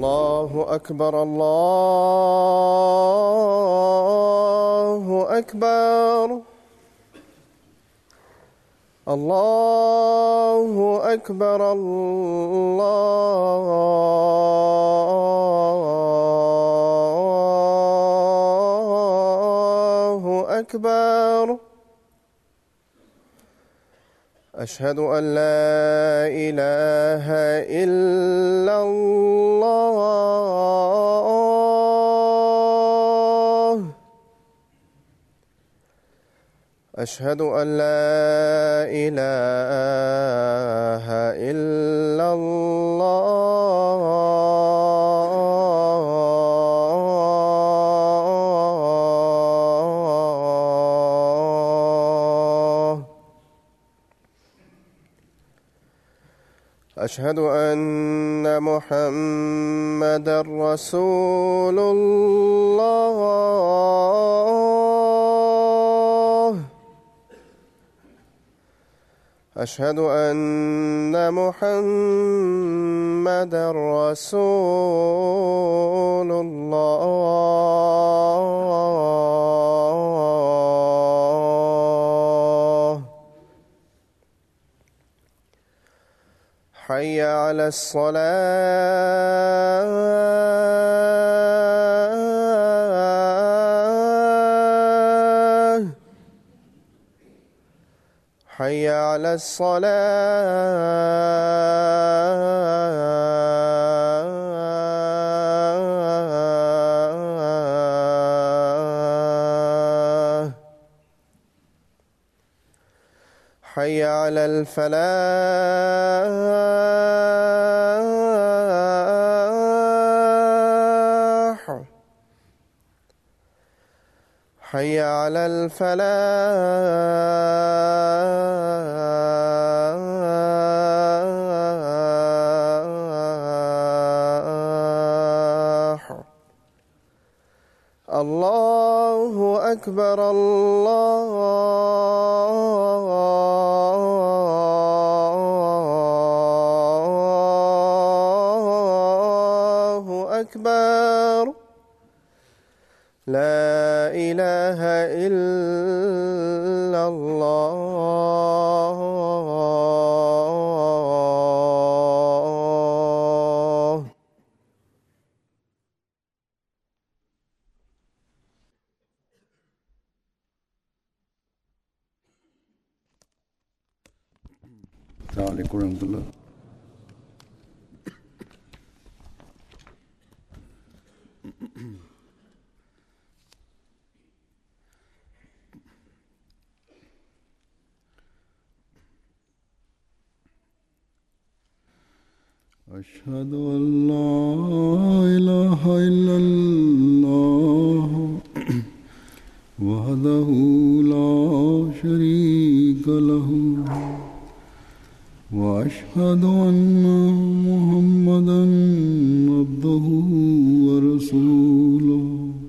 الله أكبر الله أكبر الله أكبر الله أكبر أشهد أن لا إله إلا الله أشهد أن لا إله إلا الله أشهد أن محمد رسول الله أشهد أن محمد رسول الله حي على الصلاة حي على الصلاة حي على الفلاح حي على الفلاح الله أكبر الله أكبر لا إله إلا الله السلام عليكم ورحمة الله أشهد أن لا إله إلا الله وحده لا شريك له واشهد ان محمدا عبده ورسوله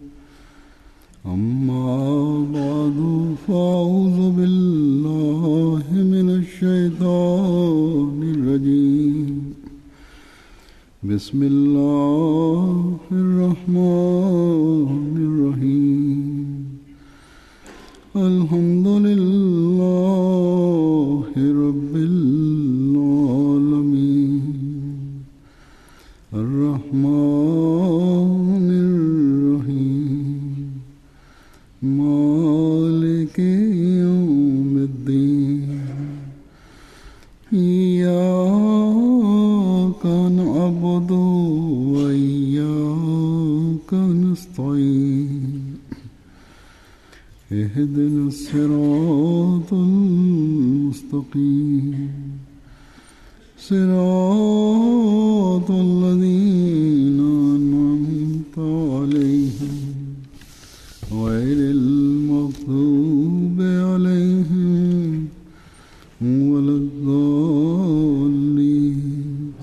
اما بعد فاعوذ بالله من الشيطان الرجيم بسم الله الرحمن الرحيم الحمد لله رب العالمين الرحمن الرحيم مالك يوم الدين إياك نعبد وإياك نستعين اهدنا الصراط المستقيم صراط الذين أنعمت عليهم غير المغضوب عليهم ولا الضالين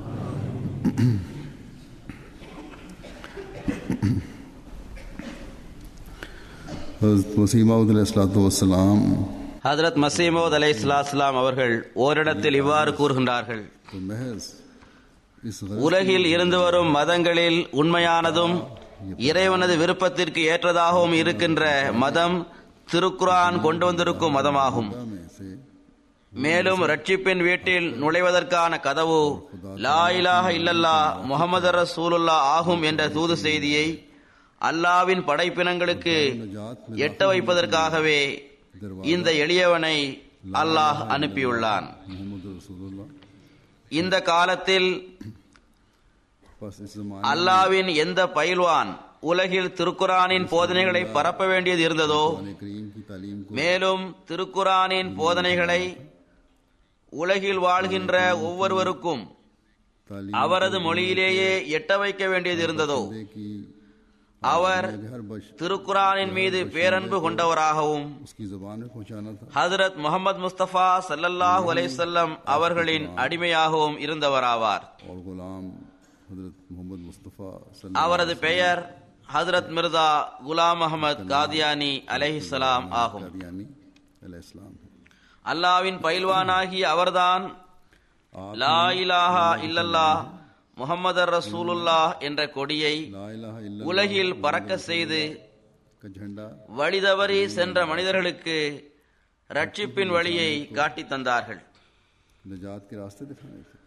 ஹசரத் வசீமாவுத் அலைஹிஸ்ஸலாத்து வஸ்ஸலாம் ஹதரத் மசீமோத் அலை அவர்கள் ஓரிடத்தில் இவ்வாறு கூறுகின்றார்கள் तो महज इस गरज உலகில் இருந்து வரும் மதங்களில் உண்மையானதும் இறைவனது விருப்பத்திற்கு ஏற்றதாகவும் இருக்கின்ற மதம் திருக்குரான் கொண்டு வந்திருக்கும் மதமாகும் में से மேலும் ரட்சிப்பின் வீட்டில் நுழைவதற்கான கதவு லா இலாஹ இல்லல்லா முகமது ரசூலுல்லா ஆகும் என்ற தூது செய்தியை அல்லாவின் படைப்பினங்களுக்கு नजात में எட்ட வைப்பதற்காகவே இந்த எளியவனை அல்லாஹ் அனுப்பியுள்ளான் मोहम्मद रसूलुल्लाह இந்த காலத்தில் बस इस जमाने அல்லாவின் எந்த பயில்வான் உலகில் திருக்குரானின் போதனைகளை பரப்ப வேண்டியது இருந்ததோ में करीम की तालीम को மேலும் திருக்குரானின் போதனைகளை உலகில் வாழ்கின்ற ஒவ்வொருவருக்கும் तालीम அவரது மொழியிலேயே எட்ட வைக்க வேண்டியது இருந்ததோ दे की அவர் हर बश திருக்குரானின் மீது பேரன்பு கொண்டவராகவும் उसकी जुबान में पहुंचाना था ஹதரத் முகமது முஸ்தபா ஸல்லல்லாஹு அலைஹி வஸல்லம் அவர்களின் அடிமையாகவும் இருந்தவராவார் और गुलाम हजरत मोहम्मद मुस्तफ़ा सल्लल्लाहु அவரது பெயர் ஹதரத் மிர்தா குலாம் அஹமத் காதியானி அலைஹிஸ்ஸலாம் ஆகும் कादियानी अलैहिस्सलाम है அல்லாவின் பயில்வானாகி அவர்தான் லா இலாஹா இல்லல்லா முஹம்மதர் ரசூலுல்லாஹ் என்ற கொடியை ला इलाहा इल्लल्लाह உலகில் பறக்க செய்து का झंडा வழிதவறி சென்ற மனிதர்களுக்கு ரட்சிப்பின் வழியை காட்டித் தந்தார்கள் निजात के रास्ते दिखाने थे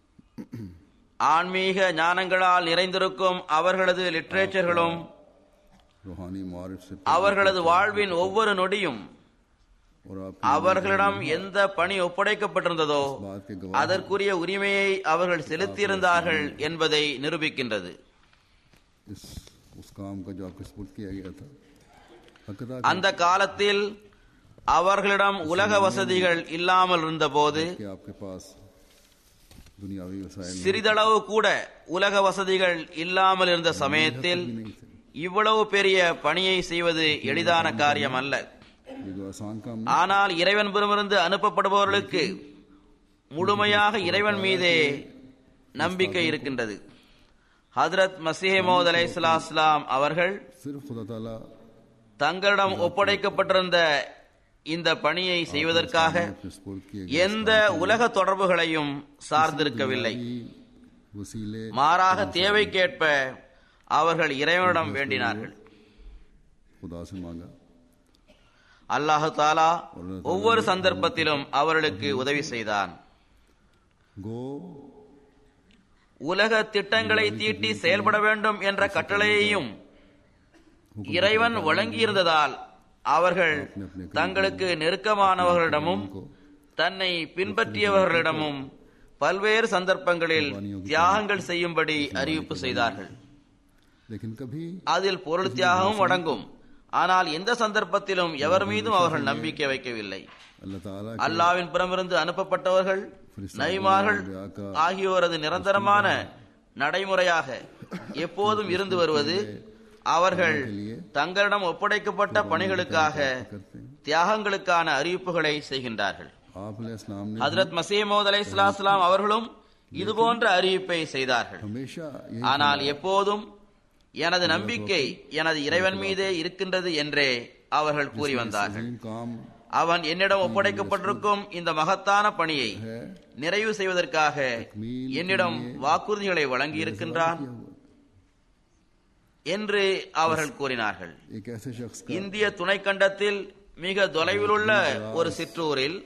ஆன்மீக ஞானங்களால் நிறைந்திருக்கும் அவர்களது லிட்ரேச்சர்களும் रूहानी मार्ग से அவர்களது வாழ்வின் ஒவ்வொரு நொடியும் और आप அவர்களிடம் எந்த பணி ஒப்படைக்கப்பட்டிருந்ததோ बात के गवाह அதற்குரிய உரிமையை அவர்கள் செலுத்தியிருந்தார்கள் என்பதை நிரூபிக்கின்றது इस उस काम का जो आपको स्पुर्द किया गया था हकदा அந்த காலத்தில் அவர்களிடம் உலக வசதிகள் இல்லாமல் இருந்தபோது कि आपके पास दुनियावी वसाइल नहीं சிறிதளவு கூட உலக வசதிகள் இல்லாமல் இருந்த சமயத்தில் नहीं थे இவ்வளவு பெரிய பணியை செய்வது எளிதான காரியம் அல்ல ये जो आसान काम ஆனால் இறைவன் புறமிருந்து அனுப்பப்படுபவர்களுக்கு முழுமையாக இறைவன் மீதே நம்பிக்கை இருக்கின்றது ஹதரத் மசீஹமோத் அலைஹிஸ்ஸலாம் அவர்கள் सिर्फ खुदा ताला தங்களிடம் ஒப்படைக்கப்பட்டிருந்த இந்த பணியை செய்வதற்காக अपने स्पुर्द किए எந்த உலக தொடர்புகளையும் சார்ந்திருக்கவில்லை गए वसीले மாறாக தேவைக்கேற்ப அவர்கள் இறைவனிடம் வேண்டினார்கள் खुदा से मांगा அல்லாஹு தாலா ஒவ்வொரு சந்தர்ப்பத்திலும் அவர்களுக்கு உதவி செய்தான் गो உலக திட்டங்களை தீட்டி செயல்பட வேண்டும் என்ற கட்டளையையும் இறைவன் வழங்கியிருந்ததால் அவர்கள் தங்களுக்கு நெருக்கமானவர்களிடமும் தன்னை பின்பற்றியவர்களிடமும் பல்வேறு சந்தர்ப்பங்களில் தியாகங்கள் செய்யும்படி அறிவிப்பு செய்தார்கள் लेकिन कभी அதில் பொருள் தியாகமும் அடங்கும் ஆனால் எந்த சந்தர்ப்பத்திலும் எவர் மீதும் அவர்கள் நம்பிக்கை வைக்கவில்லை अल्लाह ताला அல்லாவின் புறமிருந்து அனுப்பப்பட்டவர்கள் நபிமார்கள் ஆகியோரது நிரந்தரமான நடைமுறையாக எப்போதும் இருந்து வருவது அவர்கள் தங்களிடம் ஒப்படைக்கப்பட்ட பணிகளுக்காக करते हैं தியாகங்களுக்கான அறிவிப்புகளை செய்கின்றார்கள் आप इस्लाम ने ஹதரத் மசீமோத் அலை அவர்களும் இதுபோன்ற அறிவிப்பை செய்தார்கள் हमेशा यही ஆனால் எப்போதும் எனது நம்பிக்கை எனது இறைவன் மீதே இருக்கின்றது என்றே அவர்கள் கூறி வந்தார்கள் अजीम काम அவன் என்னிடம் ஒப்படைக்கப்பட்டிருக்கும் இந்த மகத்தான பணியை है நிறைவு செய்வதற்காக என்னிடம் வாக்குறுதிகளை வழங்கி இருக்கின்றான் किया हुआ என்று அவர்கள் கூறினார்கள் एक ऐसे शख्स का இந்திய துணைக்கண்டத்தில் மிக தொலைவிலுள்ள ஒரு சிற்றூரில்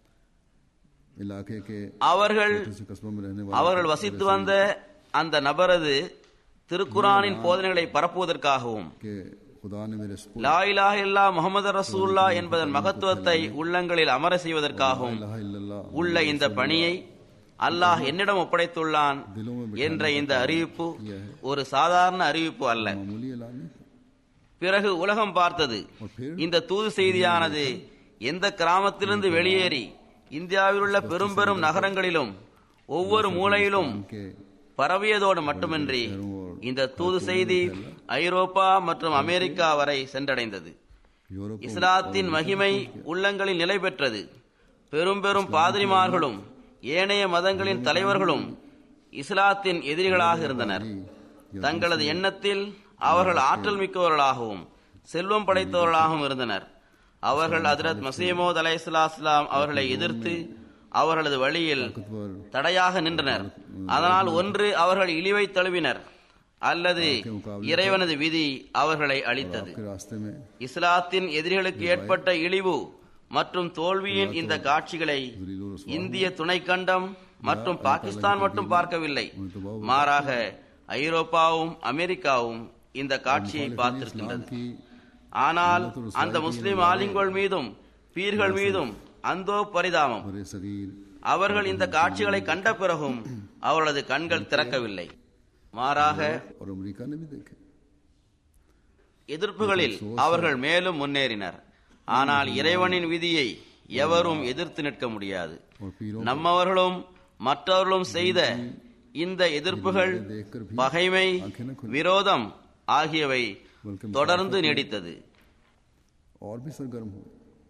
इलाके के அவர்கள் किसी कस्बों में रहने वाले அவர்கள் வசித்து வந்த அந்த நபரது திருக்குரானின் போதனைகளை பரப்புவதற்காகவும் के खुदा ने मेरे स्पुर லா இலாஹ இல்லா முகமது ரசூல்லா என்பதன் மகத்துவத்தை உள்ளங்களில் அமர செய்வதற்காகவும் इलाहा इल्लल्लाह உள்ள இந்த பணியை அல்லாஹ் என்னிடம் ஒப்படைத்துள்ளான் दिलों में என்ற இந்த அறிவிப்பு ஒரு சாதாரண அறிவிப்பு அல்ல मामूली ऐलान नहीं था। பிறகு உலகம் பார்த்தது और फिर இந்த தூது செய்தியானது எந்த கிராமத்திலிருந்து வெளியேறி இந்தியாவில் உள்ள பெரும் பெரும் நகரங்களிலும் ஒவ்வொரு மூலையிலும் के பரவியதோடு மட்டுமின்றி இந்த தூது செய்தி ஐரோப்பா மற்றும் அமெரிக்கா வரை சென்றடைந்தது यूरोप இஸ்லாத்தின் மகிமை உள்ளங்களில் நிலை பெற்றது பெரும் பெரும் பாதிரிமார்களும் ஏனைய மதங்களின் தலைவர்களும் இஸ்லாத்தின் எதிரிகளாக இருந்தனர் தங்களது எண்ணத்தில் அவர்கள் ஆற்றல் மிக்கவர்களாகவும் செல்வம் படைத்தவர்களாகவும் இருந்தனர் அவர்கள் ஹஜரத் மசீமோத் அலை அவர்களை எதிர்த்து அவர்களது வழியில் ताकतवर தடையாக நின்றனர் அதனால் ஒன்று அவர்கள் இழிவை தழுவினர் அல்லது இறைவனது விதி அவர்களை அளித்தது आपके रास्ते में இஸ்லாத்தின் எதிரிகளுக்கு ஏற்பட்ட இழிவு மற்றும் தோல்வியின் இந்த காட்சிகளை जलील और இந்திய துணைக்கண்டம் மற்றும் பாகிஸ்தான் மட்டும் பார்க்கவில்லை மாறாக ஐரோப்பாவும் அமெரிக்காவும் இந்த காட்சியை इस्लाम பார்த்திருக்கின்றது की ஆனால் அந்த முஸ்லிம் ஆலிம்கள் மீதும் பீர்கள் மீதும் அந்தோ பரிதாபம் बड़े शरीर அவர்கள் இந்த காட்சிகளை கண்ட பிறகும் அவர்களது கண்கள் திறக்கவில்லை மாறாக और अमेरिका ने भी देखे எதிர்ப்புகளில் அவர்கள் மேலும் முன்னேறினர் ஆனால் இறைவனின் விதியை எவரும் எதிர்த்து நிற்க முடியாது और पीरों நம்மவர்களும் மற்றவர்களும் செய்த இந்த எதிர்ப்புகள் பகைமை விரோதம் ஆகியவை தொடர்ந்து நீடித்தது और भी सरगर्म हुए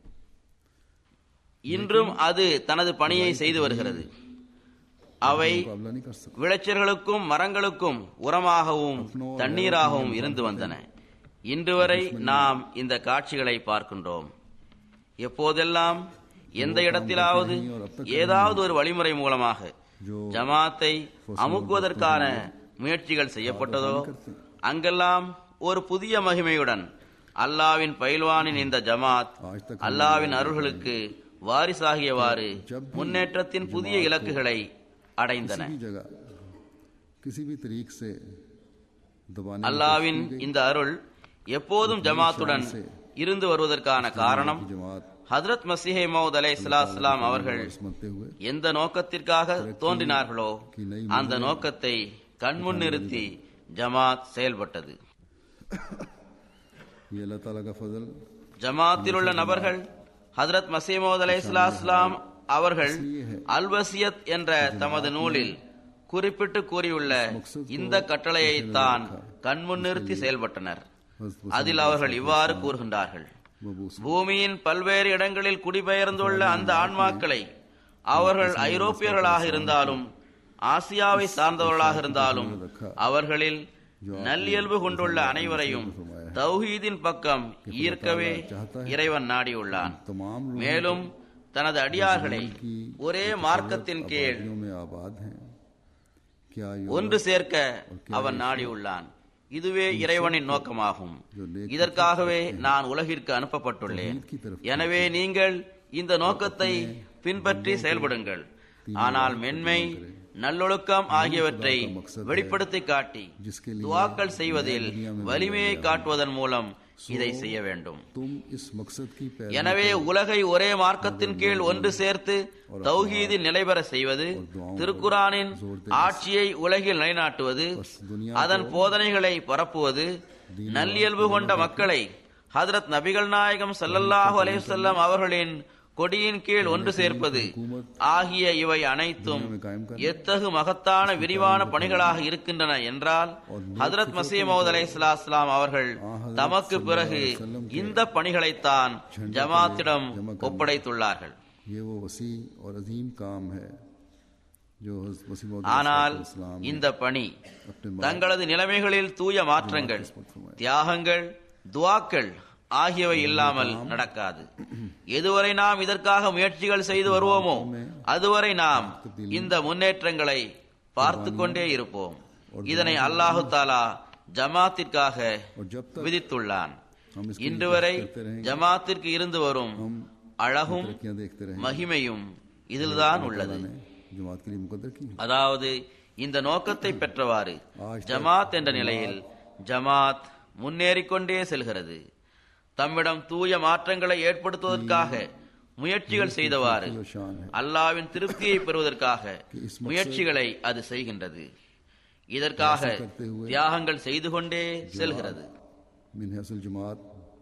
இன்றும் அது தனது பணியை செய்து வருகிறது அவை मुकाबला नहीं कर सकते விளைச்சல்களுக்கும் மரங்களுக்கும் உரமாகவும் தண்ணீராகவும் இருந்து வந்தன இன்று வரை நாம் இந்த காட்சிகளை பார்க்கின்றோம் எப்போதெல்லாம் எந்த இடத்திலாவது ஏதாவது ஒரு வழிமுறை மூலமாக ஜமாத்தை அமுக்குவதற்கான முயற்சிகள் செய்யப்பட்டதோ அங்கெல்லாம் ஒரு புதிய மகிமையுடன் அல்லாவின் பயில்வானின் இந்த ஜமாத் அல்லாவின் அருள்களுக்கு வாரிசாகியவாறு முன்னேற்றத்தின் புதிய இலக்குகளை அடைந்தன किसी भी जगह किसी भी तरीक से दबाने की அல்லாவின் இந்த அருள் எப்போதும் ஜமாத்துடன் இருந்து வருவதற்கான காரணம் कोशिश की जमात ஹஜ்ரத் மசீஹே மௌத் அலை சலாம் அவர்கள் समझते हुए எந்த நோக்கத்திற்காக தோன்றினார்களோ அந்த நோக்கத்தை கண்முன் நிறுத்தி ஜமாத் செயல்பட்டது ये अल्लाह ताला का फजल ஜமாத்தில் உள்ள நபர்கள் ஹஜ்ரத் மசீமோத் அலை சலாம் அவர்கள் அல்வசியத் என்ற தமது நூலில் குறிப்பிட்டு கூறியுள்ள இந்த கட்டளையை தான் கண்முன் நிறுத்தி செயல்பட்டனர் அதில் அவர்கள் இவ்வாறு கூறுகின்றார்கள் मबूस பூமியின் பல்வேறு இடங்களில் குடிபெயர்ந்துள்ள அந்த ஆன்மாக்களை அவர்கள் ஐரோப்பியர்களாக இருந்தாலும் ஆசியாவை சார்ந்தவர்களாக இருந்தாலும் அவர்களில் நல்லியல்பு கொண்டுள்ள அனைவரையும் தௌஹீதின் பக்கம் ஈர்க்கவே இறைவன் நாடியுள்ளான் तमाम लोग மேலும் தனது அடியார்களை ஒரே மார்க்கத்தின் கீழ் वादियों में आबाद हैं क्या ये ஒன்று சேர்க்க அவன் நாடியுள்ளான் இதுவே இறைவனின் நோக்கமாகும் இதற்காகவே நான் உலகிற்கு அனுப்பப்பட்டுள்ளேன் எனவே நீங்கள் இந்த நோக்கத்தை பின்பற்றி செயல்படுங்கள் ஆனால் மென்மை நல்லொழுக்கம் ஆகியவற்றை வெளிப்படுத்தி காட்டி துவாக்கள் செய்வதில் வலிமையை காட்டுவதன் மூலம் இதை செய்ய வேண்டும் तुम इस मकसद की पैरवी எனவே உலகை ஒரே மார்க்கத்தின் கீழ் ஒன்று சேர்த்து தௌஹீதில் நிலைபெற செய்வது திருக்குரானின் ஆட்சியை உலகில் நிலைநாட்டுவது அதன் போதனைகளை பரப்புவது நல்லியல்பு கொண்ட மக்களை ஹதரத் நபிகள் நாயகம் ஸல்லல்லாஹு அலைஹி வஸல்லம் அவர்களின் கொடியின் கீழ் ஒன்று சேர்ப்பது ஆகிய இவை அனைத்தும் எத்தகு மகத்தான விரிவான பணிகளாக இருக்கின்றன என்றால் ஹதரத் மசீமௌத் அலைஹிஸ்ஸலாம் அவர்கள் தமக்கு பிறகு இந்த பணிகளைத்தான் ஜமாத்திடம் ஒப்படைத்துள்ளார்கள் ये वो वसी और अजीम काम है जो हज़रत मसीह मौद ஆனால் इस्लाम இந்த பணி अपने தங்களது நிலைமைகளில் தூய மாற்றங்கள் தியாகங்கள் துவாக்கள் ஆகியவை இல்லாமல் நடக்காது எதுவரை நாம் இதற்காக முயற்சிகள் செய்து வருவோமோ அதுவரை நாம் இந்த முன்னேற்றங்களை பார்த்து கொண்டே இருப்போம் இதனை அல்லாஹு தாலா ஜமாத்திற்காக और जब तक விதித்துள்ளான் हम इसकी இன்று வரை करते रहेंगे ஜமாத்திற்கு இருந்து வரும் அழகும் तरक्कियां देखते रहेंगे மகிமையும் இதில்தான் உள்ளது ने जमात के लिए मुकद्दर की அதாவது இந்த நோக்கத்தை பெற்றவாறு ஜமாத் என்ற நிலையில் ஜமாத் முன்னேறிக்கொண்டே செல்கிறது தம்மிடம் தூய மாற்றங்களை ஏற்படுத்துவதற்காக முயற்சிகள் செய்தவாறு जो शान है அல்லாவின் திருப்தியை பெறுவதற்காக முயற்சிகளை அது செய்கின்றது இதற்காக தியாகங்கள் செய்து கொண்டே செல்கிறது मिनहसल जमात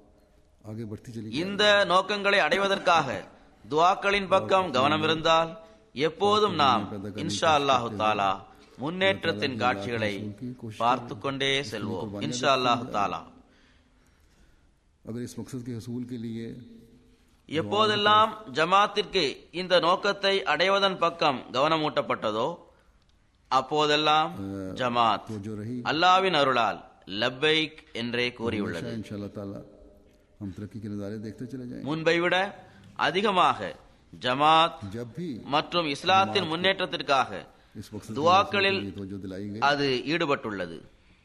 आगे बढ़ती चली गई இந்த நோக்கங்களை அடைவதற்காக துவாக்களின் பக்கம் கவனம் இருந்தால் எப்போதும் நாம் இன்ஷா அல்லாஹு தாலா முன்னேற்றத்தின் காட்சிகளை பார்த்து கொண்டே செல்வோம் இன்ஷா அல்லாஹு தாலா अगर इस मकसद के हसूल के लिए எப்போதெல்லாம் ஜமாத்திற்கு இந்த நோக்கத்தை அடைவதன் பக்கம் கவனமூட்டப்பட்டதோ அப்போதெல்லாம் ஜமாத் तो जो रही அல்லாவின் அருளால் லப்பைக் என்றே கூறியுள்ளது इंशाल्लाह ताला हम तरक्की के नज़ारे देखते चले जाएंगे முன்பை விட அதிகமாக ஜமாத் जब भी மற்றும் இஸ்லாத்தின் முன்னேற்றத்திற்காக इस वक्त दुआக்களில் तो दिलाई गई அது ஈடுபட்டுள்ளது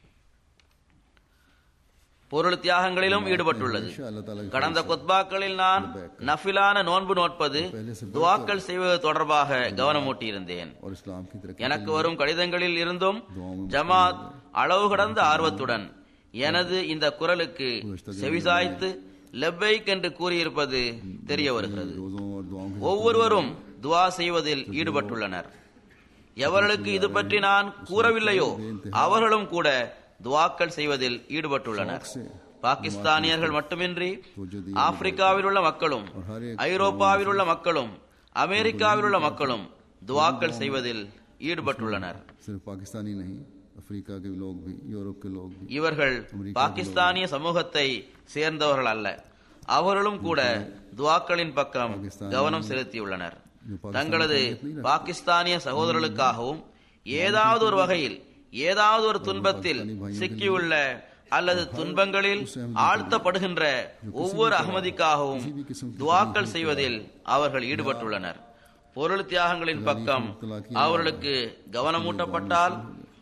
பொருள் தியாகங்களிலும் ஈடுபட்டுள்ளது हमेशा अल्लाह ताला की கடந்த கொத்பாக்களில் நான் நஃபிலான நோன்பு நோட்பது துவாக்கள் செய்வது தொடர்பாக கவனமூட்டியிருந்தேன் और इस्लाम की तरक्की எனக்கு வரும் கடிதங்களில் இருந்தும் ஜமாத் அளவு கடந்த ஆர்வத்துடன் எனது இந்த குரலுக்கு செவிசாய்த்து லெப்பைக் என்று கூறியிருப்பது தெரிய வருகிறது रोजों और दुआओं के ஒவ்வொருவரும் துவா செய்வதில் ஈடுபட்டுள்ளனர் எவர்களுக்கு இது பற்றி நான் கூறவில்லையோ அவர்களும் கூட துவாக்கள் செய்வதில் ஈடுபட்டுள்ளனர் பாகிஸ்தானியர்கள் மட்டுமின்றி ஆப்பிரிக்காவில் உள்ள மக்களும் ஐரோப்பாவில் உள்ள மக்களும் அமெரிக்காவில் உள்ள மக்களும் துவாக்கள் செய்வதில் ஈடுபட்டுள்ளனர் सिर्फ पाकिस्तानी नहीं अफ्रीका के लोग भी यूरोप के लोग भी இவர்கள் பாகிஸ்தானிய சமூகத்தை சேர்ந்தவர்கள் அல்ல அவர்களும் கூட துவாக்களின் பக்கம் கவனம் செலுத்தியுள்ளனர் தங்களது பாகிஸ்தானிய சகோதரர்களுக்காகவும் ஏதாவது ஒரு வகையில் ஏதாவது ஒரு துன்பத்தில் சிக்கியுள்ள அல்லது துன்பங்களில் ஆழ்த்தப்படுகின்ற ஒவ்வொரு அகமதிக்காகவும் துவாக்கள் செய்வதில் அவர்கள் ஈடுபட்டுள்ளனர் பொருள் தியாகங்களின் பக்கம் அவர்களுக்கு கவனமூட்டப்பட்டால்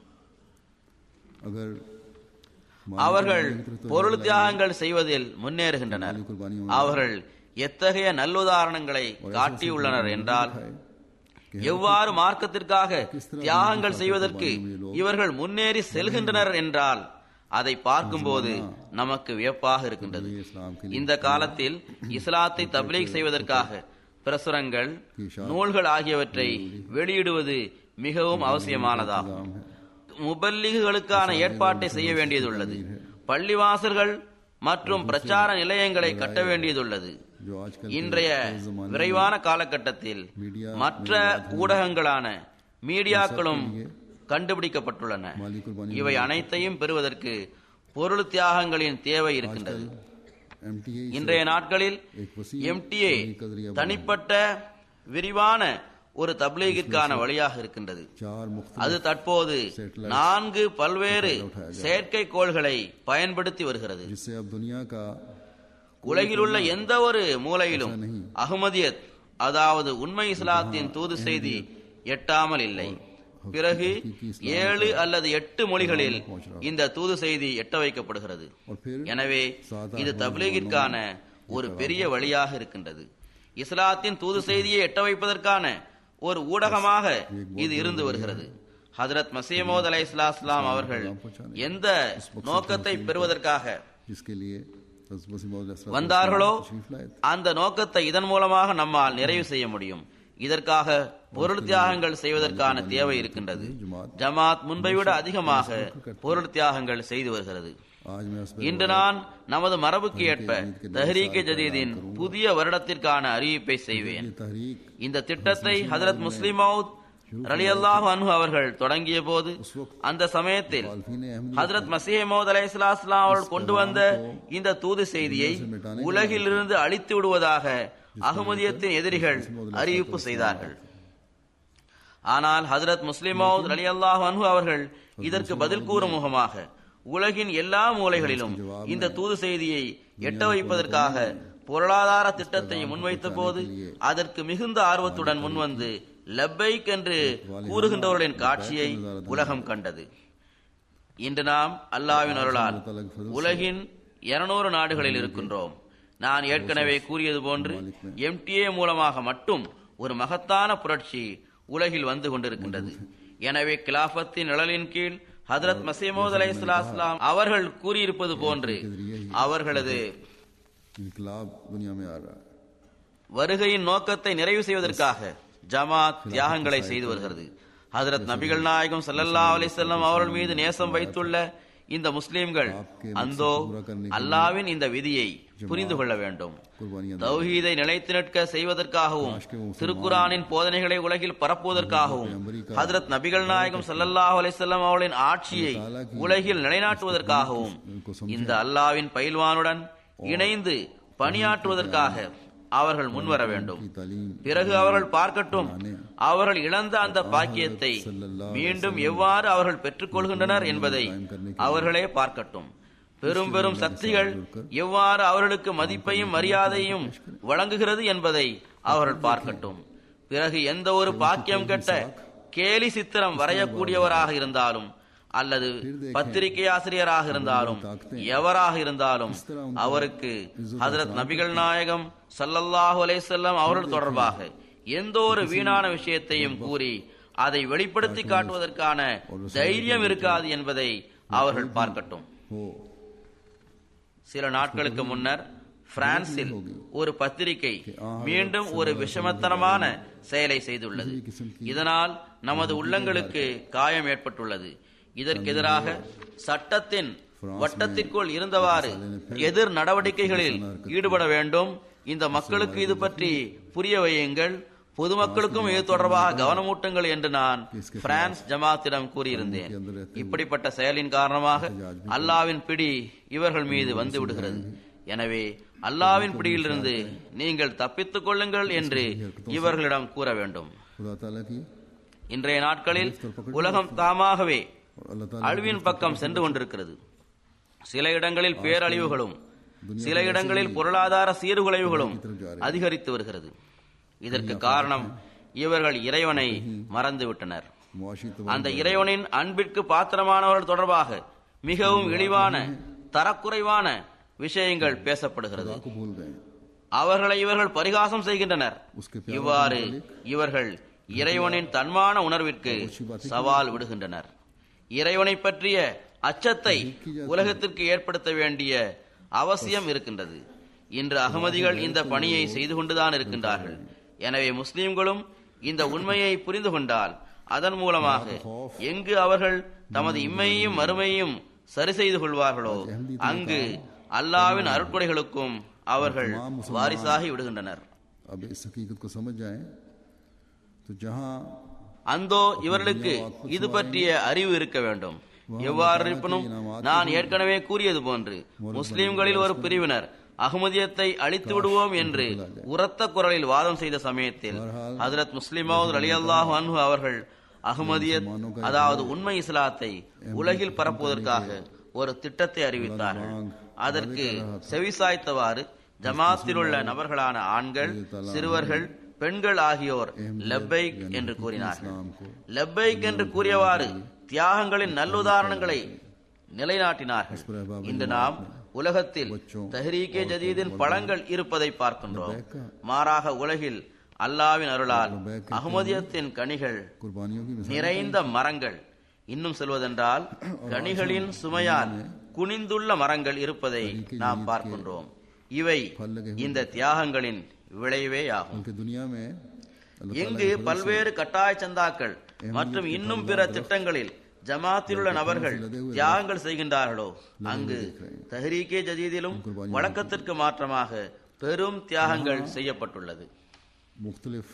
अगर அவர்கள் பொருள் தியாகங்கள் செய்வதில் முன்னேறுகின்றனர் அவர்கள் எத்தகைய நல்லுதாரணங்களை காட்டியுள்ளனர் என்றால் எவ்வாறு மார்க்கத்திற்காக தியாகங்கள் செய்வதற்கு இவர்கள் முன்னேறி செல்கின்றனர் என்றால் அதை பார்க்கும்போது நமக்கு வியப்பாக இருக்கின்றது इस्लाम के இந்த காலத்தில் இஸ்லாத்தை தப்லீக் செய்வதற்காக பிரசுரங்கள் நூல்கள் ஆகியவற்றை வெளியிடுவது மிகவும் அவசியமானதாகும் काम है முபல்லிகுகளுக்கான ஏற்பாட்டை செய்ய வேண்டியதுள்ளது பள்ளிவாசல்கள் மற்றும் பிரச்சார நிலையங்களை கட்ட வேண்டியதுள்ளது जो आजकल இன்றைய விரைவான காலகட்டத்தில் மற்ற ஊடகங்களான மீடியாக்களும் கண்டுபிடிக்கப்பட்டுள்ளன माली कुर्बानी இவை அனைத்தையும் பெறுவதற்கு பொருள் தியாகங்களின் தேவை இருக்கின்றது एमटीए இன்றைய நாட்களில் एक वसी எம்டிஏ தனிப்பட்ட விரிவான ஒரு தப்லீகிற்கான வழியாக இருக்கின்றது चार मुख्त அது தற்போது நான்கு பல்வேறு செயற்கைக்கோள்களை பயன்படுத்தி வருகிறது जिससे अब दुनिया का உலகில் உள்ள எந்த ஒரு மூலையிலும் அகமதியத் அதாவது உண்மை இஸ்லாத்தின் தூது செய்தி எட்டாமல் இல்லை பிறகு ஏழு அல்லது எட்டு மொழிகளில் இந்த தூது செய்தி எட்ட வைக்கப்படுகிறது और फिर எனவே இது தப்லீகிற்கான ஒரு பெரிய வழியாக இருக்கின்றது இஸ்லாத்தின் தூது செய்தியை எட்ட வைப்பதற்கான ஒரு ஊடகமாக இது இருந்து வருகிறது ஹஜரத் மசீமோத் அலை இஸ்லாம் அவர்கள் எந்த நோக்கத்தை பெறுவதற்காக जिसके लिए हज़रत मसीह मौद अलैहिस्सलाम வந்தார்களோ तशरीफ लाए थे। அந்த நோக்கத்தை இதன் மூலமாக நம்மால் நிறைவு செய்ய முடியும் இதற்காக பொருள் தியாகங்கள் செய்வதற்கான தேவை இருக்கின்றது ஜமாத் முன்பை விட அதிகமாக பொருள் தியாகங்கள் செய்து வருகிறது आज मैं उस पर இன்று நான் நமது மரபுக்கு ஏற்ப தஹ்ரீகே ஜதீதின் புதிய வருடத்திற்கான அறிவிப்பை செய்வேன் ये तहरीक இந்த திட்டத்தை ஹஜரத் முஸ்லிமவுத் ரலியல்லாஹு அன்ஹு அவர்கள் தொடங்கிய போது அந்த சமயத்தில் मुखालफीन अहमदी ஹஜரத் மசீமோத் அலைஹிஸ்ஸலாம் அவர்கள் கொண்டு வந்த இந்த தூது செய்தியை உலகிலிருந்து அழித்து விடுவதாக அகமதியத்தின் எதிரிகள் அறிவிப்பு செய்தார்கள் ஆனால் ஹஜரத் முஸ்லிமோத் அலி அல்லாஹ் அன்ஹு அவர்கள் இதற்கு பதில் கூறும் முகமாக உலகின் எல்லா மூலைகளிலும் இந்த தூது செய்தியை எட்ட வைப்பதற்காக பொருளாதார திட்டத்தை முன்வைத்த போது அதற்கு மிகுந்த ஆர்வத்துடன் முன்வந்து லப்பைக் என்று கூறுகின்றவர்களின் காட்சியை உலகம் கண்டது இன்று நாம் அல்லாவின் அருளால் உலகின் இருநூறு நாடுகளில் இருக்கின்றோம் நான் ஏற்கனவே கூறியது போன்று எம்டிஏ மூலமாக மட்டும் ஒரு மகத்தான புரட்சி உலகில் வந்து கொண்டிருக்கின்றது எனவே கிலாபத்தின் நிழலின் கீழ் ஹதரத் மசீமோத் அலை இஸ்லாம் அவர்கள் கூறியிருப்பது போன்று அவர்களது इनकलाब दुनिया में आ रहा है வருகையின் நோக்கத்தை நிறைவு செய்வதற்காக ஜமாத் தியாகங்களை செய்து வருகிறது ஹதரத் நபிகள் நாயகம் ஸல்லல்லாஹு அலைஹி வஸல்லம் அவர்கள் மீது நேசம் வைத்துள்ள இந்த முஸ்லிம்கள் அந்தோ அல்லாவின் இந்த விதியை புரிந்து கொள்ள வேண்டும் कुर्बानियां தௌஹீதை நிலைத்து நிற்க செய்வதற்காகவும் திருக்குரானின் போதனைகளை உலகில் பரப்புவதற்காகவும் ஹதரத் நபிகள் நாயகம் ஸல்லல்லாஹு அலைஹி வஸல்லம் அவர்களின் ஆட்சியை உலகில் நிலைநாட்டுவதற்காகவும் இந்த அல்லாவின் பயில்வானுடன் இணைந்து பணியாற்றுவதற்காக அவர்கள் முன்வர வேண்டும் की तालीम பிறகு அவர்கள் பார்க்கட்டும் அவர்கள் இழந்த அந்த பாக்கியத்தை மீண்டும் எவ்வாறு அவர்கள் பெற்றுக் கொள்கின்றனர் என்பதை அவர்களே பார்க்கட்டும் பெரும் பெரும் சக்திகள் எவ்வாறு அவர்களுக்கு மதிப்பையும் மரியாதையும் வழங்குகிறது என்பதை அவர்கள் பார்க்கட்டும் பிறகு எந்த ஒரு பாக்கியம் கெட்ட கேலி சித்திரம் வரையக்கூடியவராக இருந்தாலும் அல்லது பத்திரிகை ஆசிரியராக இருந்தாலும் எவராக இருந்தாலும் அவருக்கு ஹஜரத் நபிகள் நாயகம் ஸல்லல்லாஹு அலைஹி வஸல்லம் அவர்கள் தொடர்பாக எந்த ஒரு வீணான விஷயத்தையும் கூறி அதை வெளிப்படுத்தி காட்டுவதற்கான தைரியம் இருக்காது என்பதை அவர்கள் பார்க்கட்டும் हो சில நாட்களுக்கு முன்னர் பிரான்சில் ஒரு பத்திரிகை மீண்டும் ஒரு விஷமத்தனமான செயலை செய்துள்ளது இதனால் நமது உள்ளங்களுக்கு காயம் ஏற்பட்டுள்ளது இதற்கு எதிராக சட்டத்தின் வட்டத்திற்குள் இருந்தவாறு எதிர் நடவடிக்கைகளில் ஈடுபட வேண்டும் இந்த மக்களுக்கு இது பற்றி புரிய வையுங்கள் பொதுமக்களுக்கும் இது தொடர்பாக கவனமூட்டுங்கள் என்று நான் பிரான்ஸ் ஜமாத்திடம் கூறியிருந்தேன் இப்படிப்பட்ட செயலின் காரணமாக அல்லாவின் பிடி இவர்கள் மீது வந்து விடுகிறது எனவே அல்லாவின் பிடியிலிருந்து நீங்கள் தப்பித்துக் கொள்ளுங்கள் என்று இவர்களிடம் கூற வேண்டும் खुदा ताला की இன்றைய நாட்களில் உலகம் தாமாகவே और अल्लाह ताला அழிவின் பக்கம் சென்று கொண்டிருக்கிறது சில இடங்களில் பேரழிவுகளும் சில இடங்களில் பொருளாதார சீர்குலைவுகளும் அதிகரித்து வருகிறது இதற்கு காரணம் இவர்கள் இறைவனை மறந்துவிட்டனர் मुआशी அந்த இறைவனின் அன்பிற்கு பாத்திரமானவர்கள் தொடர்பாக மிகவும் இழிவான தரக்குறைவான விஷயங்கள் பேசப்படுகிறது को भूल गए அவர்களை இவர்கள் பரிகாசம் செய்கின்றனர் उसके प्यार இவ்வாறு இவர்கள் இறைவனின் தன்மான உணர்விற்கு சவால் விடுகின்றனர் இறைவனை பற்றிய அச்சத்தை உலகத்திற்கு ஏற்படுத்த வேண்டிய அவசியம் இருக்கின்றது இன்று அகமதிகள் இந்த பணியை செய்து கொண்டுதான் இருக்கின்றார்கள் எனவே முஸ்லிம்களும் இந்த உண்மையை புரிந்து கொண்டால் அதன் மூலமாக எங்கு அவர்கள் தமது இம்மையையும் மறுமையையும் சரி செய்து கொள்வார்களோ அங்கு அல்லாவின் அருட்கொடைகளுக்கும் அவர்கள் வாரிசாகி விடுகின்றனர் अब इस हकीकत को समझ जाएं तो जहां அந்தோ இவர்களுக்கு இது பற்றிய அறிவு இருக்க வேண்டும் எவ்வாறு இருப்பினும் நான் ஏற்கனவே கூறியது போன்று முஸ்லிம்களில் ஒரு பிரிவினர் அகமதியத்தை அழித்து விடுவோம் என்று உரத்த குரலில் வாதம் செய்த சமயத்தில் ஹஜரத் முஸ்லிமாவது அலி அல்லாஹ் அன்ஹு அவர்கள் அகமதியத் அதாவது உண்மை இஸ்லாத்தை உலகில் பரப்புவதற்காக ஒரு திட்டத்தை அறிவித்தார்கள் அதற்கு செவிசாய்த்தவாறு ஜமாத்தில் உள்ள நபர்களான ஆண்கள் சிறுவர்கள் பெண்கள் ஆகியோர் லெப்பைக் என்று கூறினார்கள் லெப்பைக் என்று கூறியவாறு தியாகங்களின் நல்லுதாரணங்களை நிலைநாட்டினார்கள் இன்று நாம் உலகத்தில் தஹ்ரீகே ஜதீதின் பழங்கள் இருப்பதை பார்க்கின்றோம் மாறாக உலகில் அல்லாவின் அருளால் அகமதியத்தின் கனிகள் कुर्बानियों की मिसाल நிறைந்த மரங்கள் இன்னும் சொல்வதென்றால் கனிகளின் சுமையால் குனிந்துள்ள மரங்கள் இருப்பதை நாம் பார்க்கின்றோம் இவை இந்த தியாகங்களின் விளைவே ஆகும் बल्कि दुनिया में अल्लाह எங்கு பல்வேறு கட்டாய சந்தாக்கள் மற்றும் இன்னும் பிற திட்டங்களில் ஜமாத்தில் உள்ள நபர்கள் தியாகங்கள் செய்கின்றார்களோ அங்கு தஹ்ரீகே ஜதீதிலும் வழக்கத்திற்கு மாற்றமாக பெரும் தியாகங்கள் செய்யப்பட்டுள்ளது मुख्तलिफ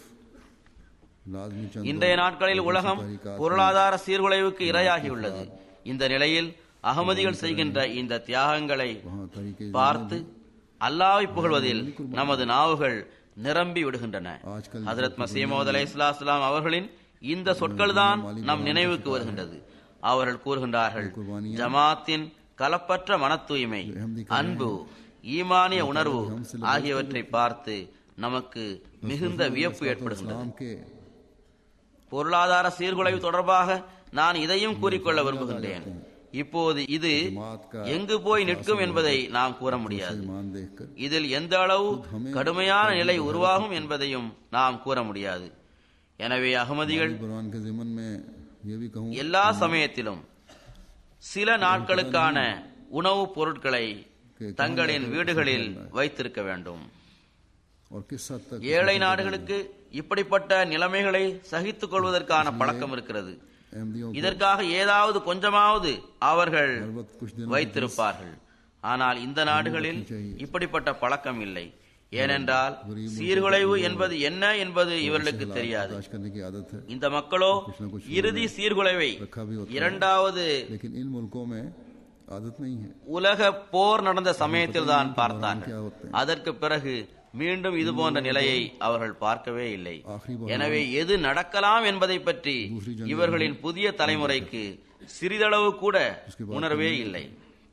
लाजमी चंद இன்றைய நாட்களில் உலகம் பொருளாதார சீர்குலைவுக்கு இரையாகியுள்ளது இந்த நிலையில் அகமதிகள் செய்கின்ற இந்த தியாகங்களை वहाँ तरीके பார்த்து அல்லாவை புகழ்வதில் நமது நாவுகள் நிரம்பி விடுகின்றன ஹஜரத் மசீமோத் அலை இஸ்லாம் அவர்களின் இந்த சொற்கள் தான் நம் நினைவுக்கு வருகின்றது அவர்கள் கூறுகின்றார்கள் ஜமாத்தின் கலப்பற்ற மன தூய்மை அன்பு ஈமானிய உணர்வு ஆகியவற்றை பார்த்து நமக்கு மிகுந்த வியப்பு ஏற்படுகின்றது इस्लाम के பொருளாதார சீர்குலைவு தொடர்பாக நான் இதையும் கூறிக்கொள்ள விரும்புகின்றேன் இப்போது இது எங்கு போய் நிற்கும் என்பதை நாம் கூற முடியாது ईमान देखकर இதில் எந்த அளவு கடுமையான நிலை உருவாகும் என்பதையும் நாம் கூற முடியாது எனவே அகமதிகள் कुरान के जिमन में ये भी कहूँ எல்லா சமயத்திலும் சில நாட்களுக்கான உணவுப் பொருட்களை தங்களின் வீடுகளில் வைத்திருக்க வேண்டும் और किस हद तक ஏழை நாடுகளுக்கு இப்படிப்பட்ட நிலைமைகளை சகித்துக் கொள்வதற்கான பழக்கம் இருக்கிறது अहमदियों को இதற்காக ஏதாவது கொஞ்சமாவது அவர்கள் हर वक्त कुछ दिन வைத்திருப்பார்கள் ஆனால் இந்த நாடுகளில் இப்படிப்பட்ட பழக்கம் இல்லை ஏனென்றால் சீர்குலைவு என்பது என்ன என்பது இவர்களுக்கு தெரியாது बर्दाश्त करने की आदत है இந்த மக்களோ இறுதி சீர்குலைவை இரண்டாவது लेकिन इन मुल्कों में आदत नहीं है உலக போர் நடந்த சமயத்தில் தான் பார்த்தார்கள் அதற்கு பிறகு மீண்டும் இது போன்ற நிலையை அவர்கள் பார்க்கவே இல்லை எனவே எது நடக்கலாம் என்பதை பற்றி இவர்களின் புதிய தலைமுறைக்கு சிறிதளவு கூட உணர்வே இல்லை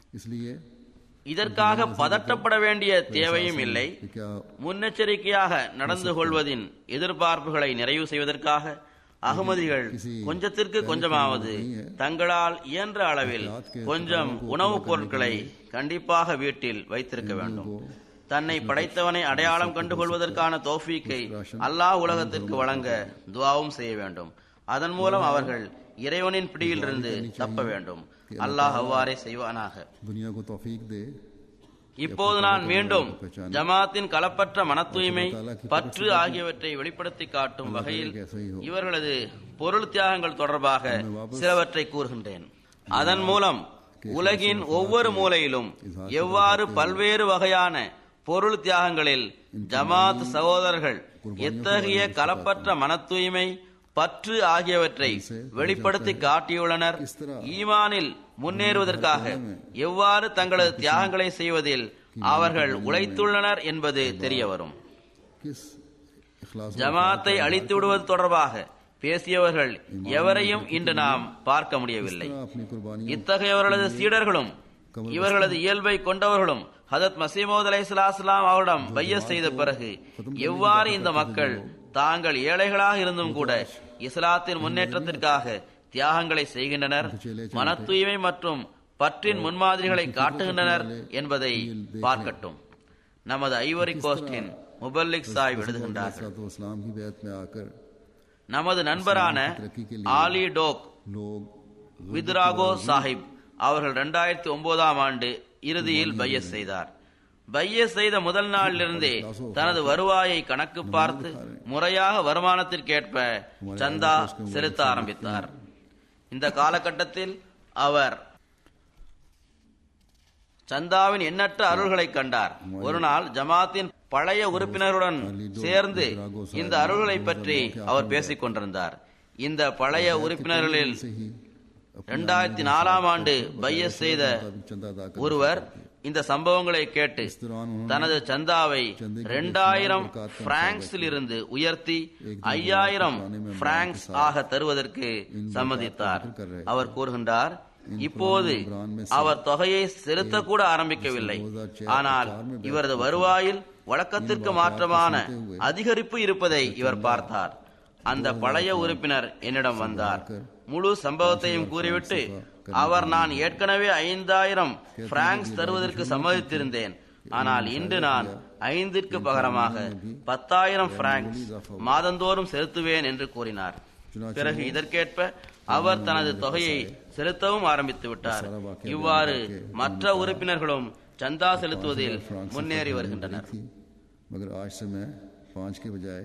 इसलिए இதற்காக பதட்டப்பட வேண்டிய தேவையும் இல்லை कि क्या முன்னெச்சரிக்கையாக நடந்து கொள்வதின் எதிர்பார்ப்புகளை நிறைவு செய்வதற்காக அகமதிகள் கொஞ்சத்திற்கு கொஞ்சமாவது தங்களால் இயன்ற அளவில் கொஞ்சம் உணவுப் பொருட்களை கண்டிப்பாக வீட்டில் வைத்திருக்க வேண்டும் தன்னை படைத்தவனை அடையாளம் கண்டுகொள்வதற்கான தோஃபீக்கை அல்லாஹ் உலகத்திற்கு வழங்க துவாவும் செய்ய வேண்டும் அதன் மூலம் அவர்கள் இறைவனின் பிடியிலிருந்து தப்ப வேண்டும் அல்லாஹ் அவ்வாறே செய்வானாக दुनिया को तौफीक दे இப்போது நான் மீண்டும் ஜமாத்தின் களப்பற்ற மன தூய்மை பற்று ஆகியவற்றை வெளிப்படுத்தி காட்டும் வகையில் இவர்களது பொருள் தியாகங்கள் தொடர்பாக சிலவற்றை கூறுகின்றேன் அதன் மூலம் உலகின் ஒவ்வொரு மூலையிலும் எவ்வாறு பல்வேறு வகையான பொருள் தியாகங்களில் ஜமாத் சகோதரர்கள் எத்தகைய களப்பற்ற மன தூய்மை பற்று ஆகியவற்றை வெளிப்படுத்தி காட்டியுள்ளனர் ஈமானில் முன்னேறுவதற்காக எவ்வாறு தங்களது தியாகங்களை செய்வதில் அவர்கள் உழைத்துள்ளனர் என்பது தெரிய வரும் किस इखलास ஜமாத்தை அழித்து விடுவது தொடர்பாக பேசியவர்கள் எவரையும் இன்று நாம் பார்க்க முடியவில்லை अपनी कुर्बानी இத்தகையவர்களது சீடர்களும் இவர்களது இயல்பை கொண்டவர்களும் ஹதத் மசீமோத் அலை அவரிடம் பைய செய்த பிறகு எவ்வாறு இந்த மக்கள் தாங்கள் ஏழைகளாக இருந்தும் கூட இஸ்லாத்தின் முன்னேற்றத்திற்காக தியாகங்களை செய்கின்றனர் மன தூய்மை மற்றும் பற்றின் முன்மாதிரிகளை காட்டுகின்றனர் என்பதை பார்க்கட்டும் நமது ஐவரி கோஸ்டின் முபல்லிக் சாஹிப் எழுதுகின்றார்கள் इस्लाम की बैत में आकर நமது நண்பரான ஆலி டோக் लोग வித்ராகோ சாஹிப் அவர்கள் இரண்டாயிரத்தி ஒன்பதாம் ஆண்டு இறுதியில் பைய செய்தார் பைய செய்த முதல் நாளிலிருந்தே தனது வருவாயை கணக்கு பார்த்து முறையாக வருமானத்திற்கேற்ப சந்தா செலுத்த ஆரம்பித்தார் இந்த காலகட்டத்தில் அவர் சந்தாவின் எண்ணற்ற அருள்களை கண்டார் ஒரு நாள் ஜமாத்தின் பழைய உறுப்பினருடன் சேர்ந்து இந்த அருள்களை பற்றி அவர் பேசிக் கொண்டிருந்தார் இந்த பழைய உறுப்பினர்களில் से ही இரண்டாயிரத்தி நாலாம் ஆண்டு பைய செய்த चंदा अदा कर ஒருவர் இந்த சம்பவங்களை கேட்டு தனது சந்தாவை இரண்டாயிரம் பிராங்க்ஸில் இருந்து உயர்த்தி ஐயாயிரம் பிராங்க்ஸ் ஆக தருவதற்கு சம்மதித்தார் அவர் கூறுகின்றார் இப்போது அவர் தொகையை செலுத்தக்கூட ஆரம்பிக்கவில்லை ஆனால் இவரது வருவாயில் வழக்கத்திற்கு மாற்றமான அதிகரிப்பு இருப்பதை இவர் பார்த்தார் அந்த பழைய உறுப்பினர் என்னிடம் வந்தார் முழு சம்பவத்தையும் கூறிவிட்டு அவர் நான் ஏற்கனவே ஐந்தாயிரம் பிராங்க்ஸ் தருவதற்கு சம்மதித்திருந்தேன் ஆனால் இன்று நான் ஐந்திற்கு பகரமாக பத்தாயிரம் பிராங்க்ஸ் மாதந்தோறும் செலுத்துவேன் என்று கூறினார் பிறகு இதற்கேற்ப அவர் தனது தொகையை செலுத்தவும் ஆரம்பித்து விட்டார் இவ்வாறு மற்ற உறுப்பினர்களும் சந்தா செலுத்துவதில் முன்னேறி வருகின்றனர் थी मगर आज से मैं पाँच के बजाय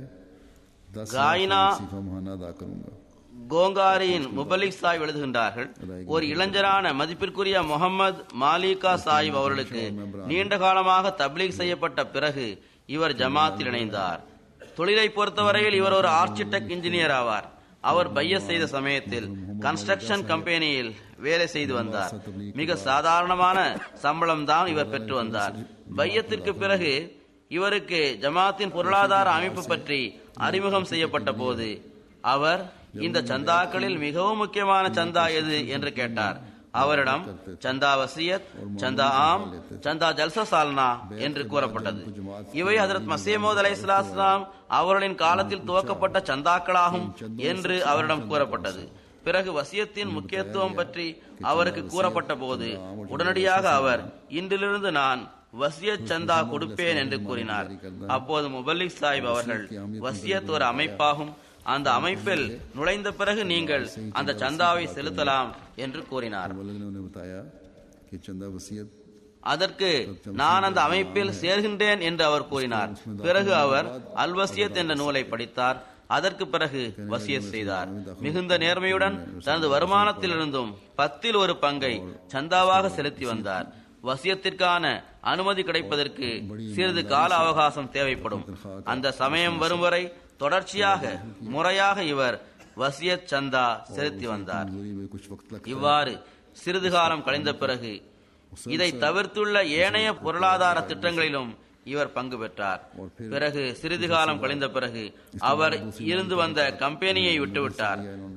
दस गायना- वजीफा महाना अदा करूंगा கோங்காரியின் முபலிக் சாஹிப் எழுதுகின்றார்கள் ஒரு இளைஞரான மதிப்பிற்குரிய முகமது மாலிகா சாஹிப் அவர்களுக்கு நீண்ட காலமாக தப்லீக் செய்யப்பட்ட பிறகு இவர் ஜமாத்தில் இணைந்தார் தொழிலை பொறுத்தவரையில் இவர் ஒரு ஆர்கிடெக்ட் இன்ஜினியர் ஆவார் அவர் பைய செய்த சமயத்தில் கன்ஸ்ட்ரக்ஷன் கம்பெனியில் வேலை செய்து வந்தார் மிக சாதாரணமான சம்பளம் தான் இவர் பெற்று வந்தார் பையத்திற்கு பிறகு இவருக்கு ஜமாத்தின் பொருளாதார அமைப்பு பற்றி அறிமுகம் செய்யப்பட்ட போது அவர் இந்த சந்தாக்களில் மிகவும் முக்கியமான சந்தா எது என்று கேட்டார் அவரிடம் சந்தா வசியத் சந்தா ஆம் சந்தா ஜல்சா சால்னா என்று கூறப்பட்டது இவை ஹதரத் மசீமோத் அலை அவர்களின் காலத்தில் துவக்கப்பட்ட சந்தாக்களாகும் என்று அவரிடம் கூறப்பட்டது பிறகு வசியத்தின் முக்கியத்துவம் பற்றி அவருக்கு கூறப்பட்ட போது உடனடியாக அவர் இன்றிலிருந்து நான் வசியத் சந்தா கொடுப்பேன் என்று கூறினார் அப்போது முபல்லிக் சாஹிப் அவர்கள் வசியத் ஒரு அமைப்பாகும் அந்த அமைப்பில் நுழைந்த பிறகு நீங்கள் அந்த சந்தாவை செலுத்தலாம் என்று கூறினார் वल्लभ ने उन्हें बताया कि चंदा वसीयत அதற்கு நான் அந்த அமைப்பில் சேர்கின்றேன் என்று அவர் கூறினார் பிறகு அவர் அல் வசியத் என்ற நூலை படித்தார் அதற்கு பிறகு வசியத் செய்தார் மிகுந்த நேர்மையுடன் தனது வருமானத்திலிருந்தும் பத்தில் ஒரு பங்கை சந்தாவாக செலுத்தி வந்தார் வசியத்திற்கான அனுமதி கிடைப்பதற்கு சிறிது கால அவகாசம் தேவைப்படும் அந்த சமயம் வரும் வரை தொடர்ச்சியாக முறையாக இவர் வசியத் சந்தா செலுத்தி வந்தார் मजदूरी में कुछ वक्त लगता இவ்வாறு சிறிது காலம் கழிந்த பிறகு இதை தவிர்த்துள்ள ஏனைய பொருளாதார திட்டங்களிலும் இவர் பங்கு பெற்றார் பிறகு சிறிது காலம் கழிந்த பிறகு அவர் இருந்து வந்த கம்பெனியை விட்டுவிட்டார் है इन्होंने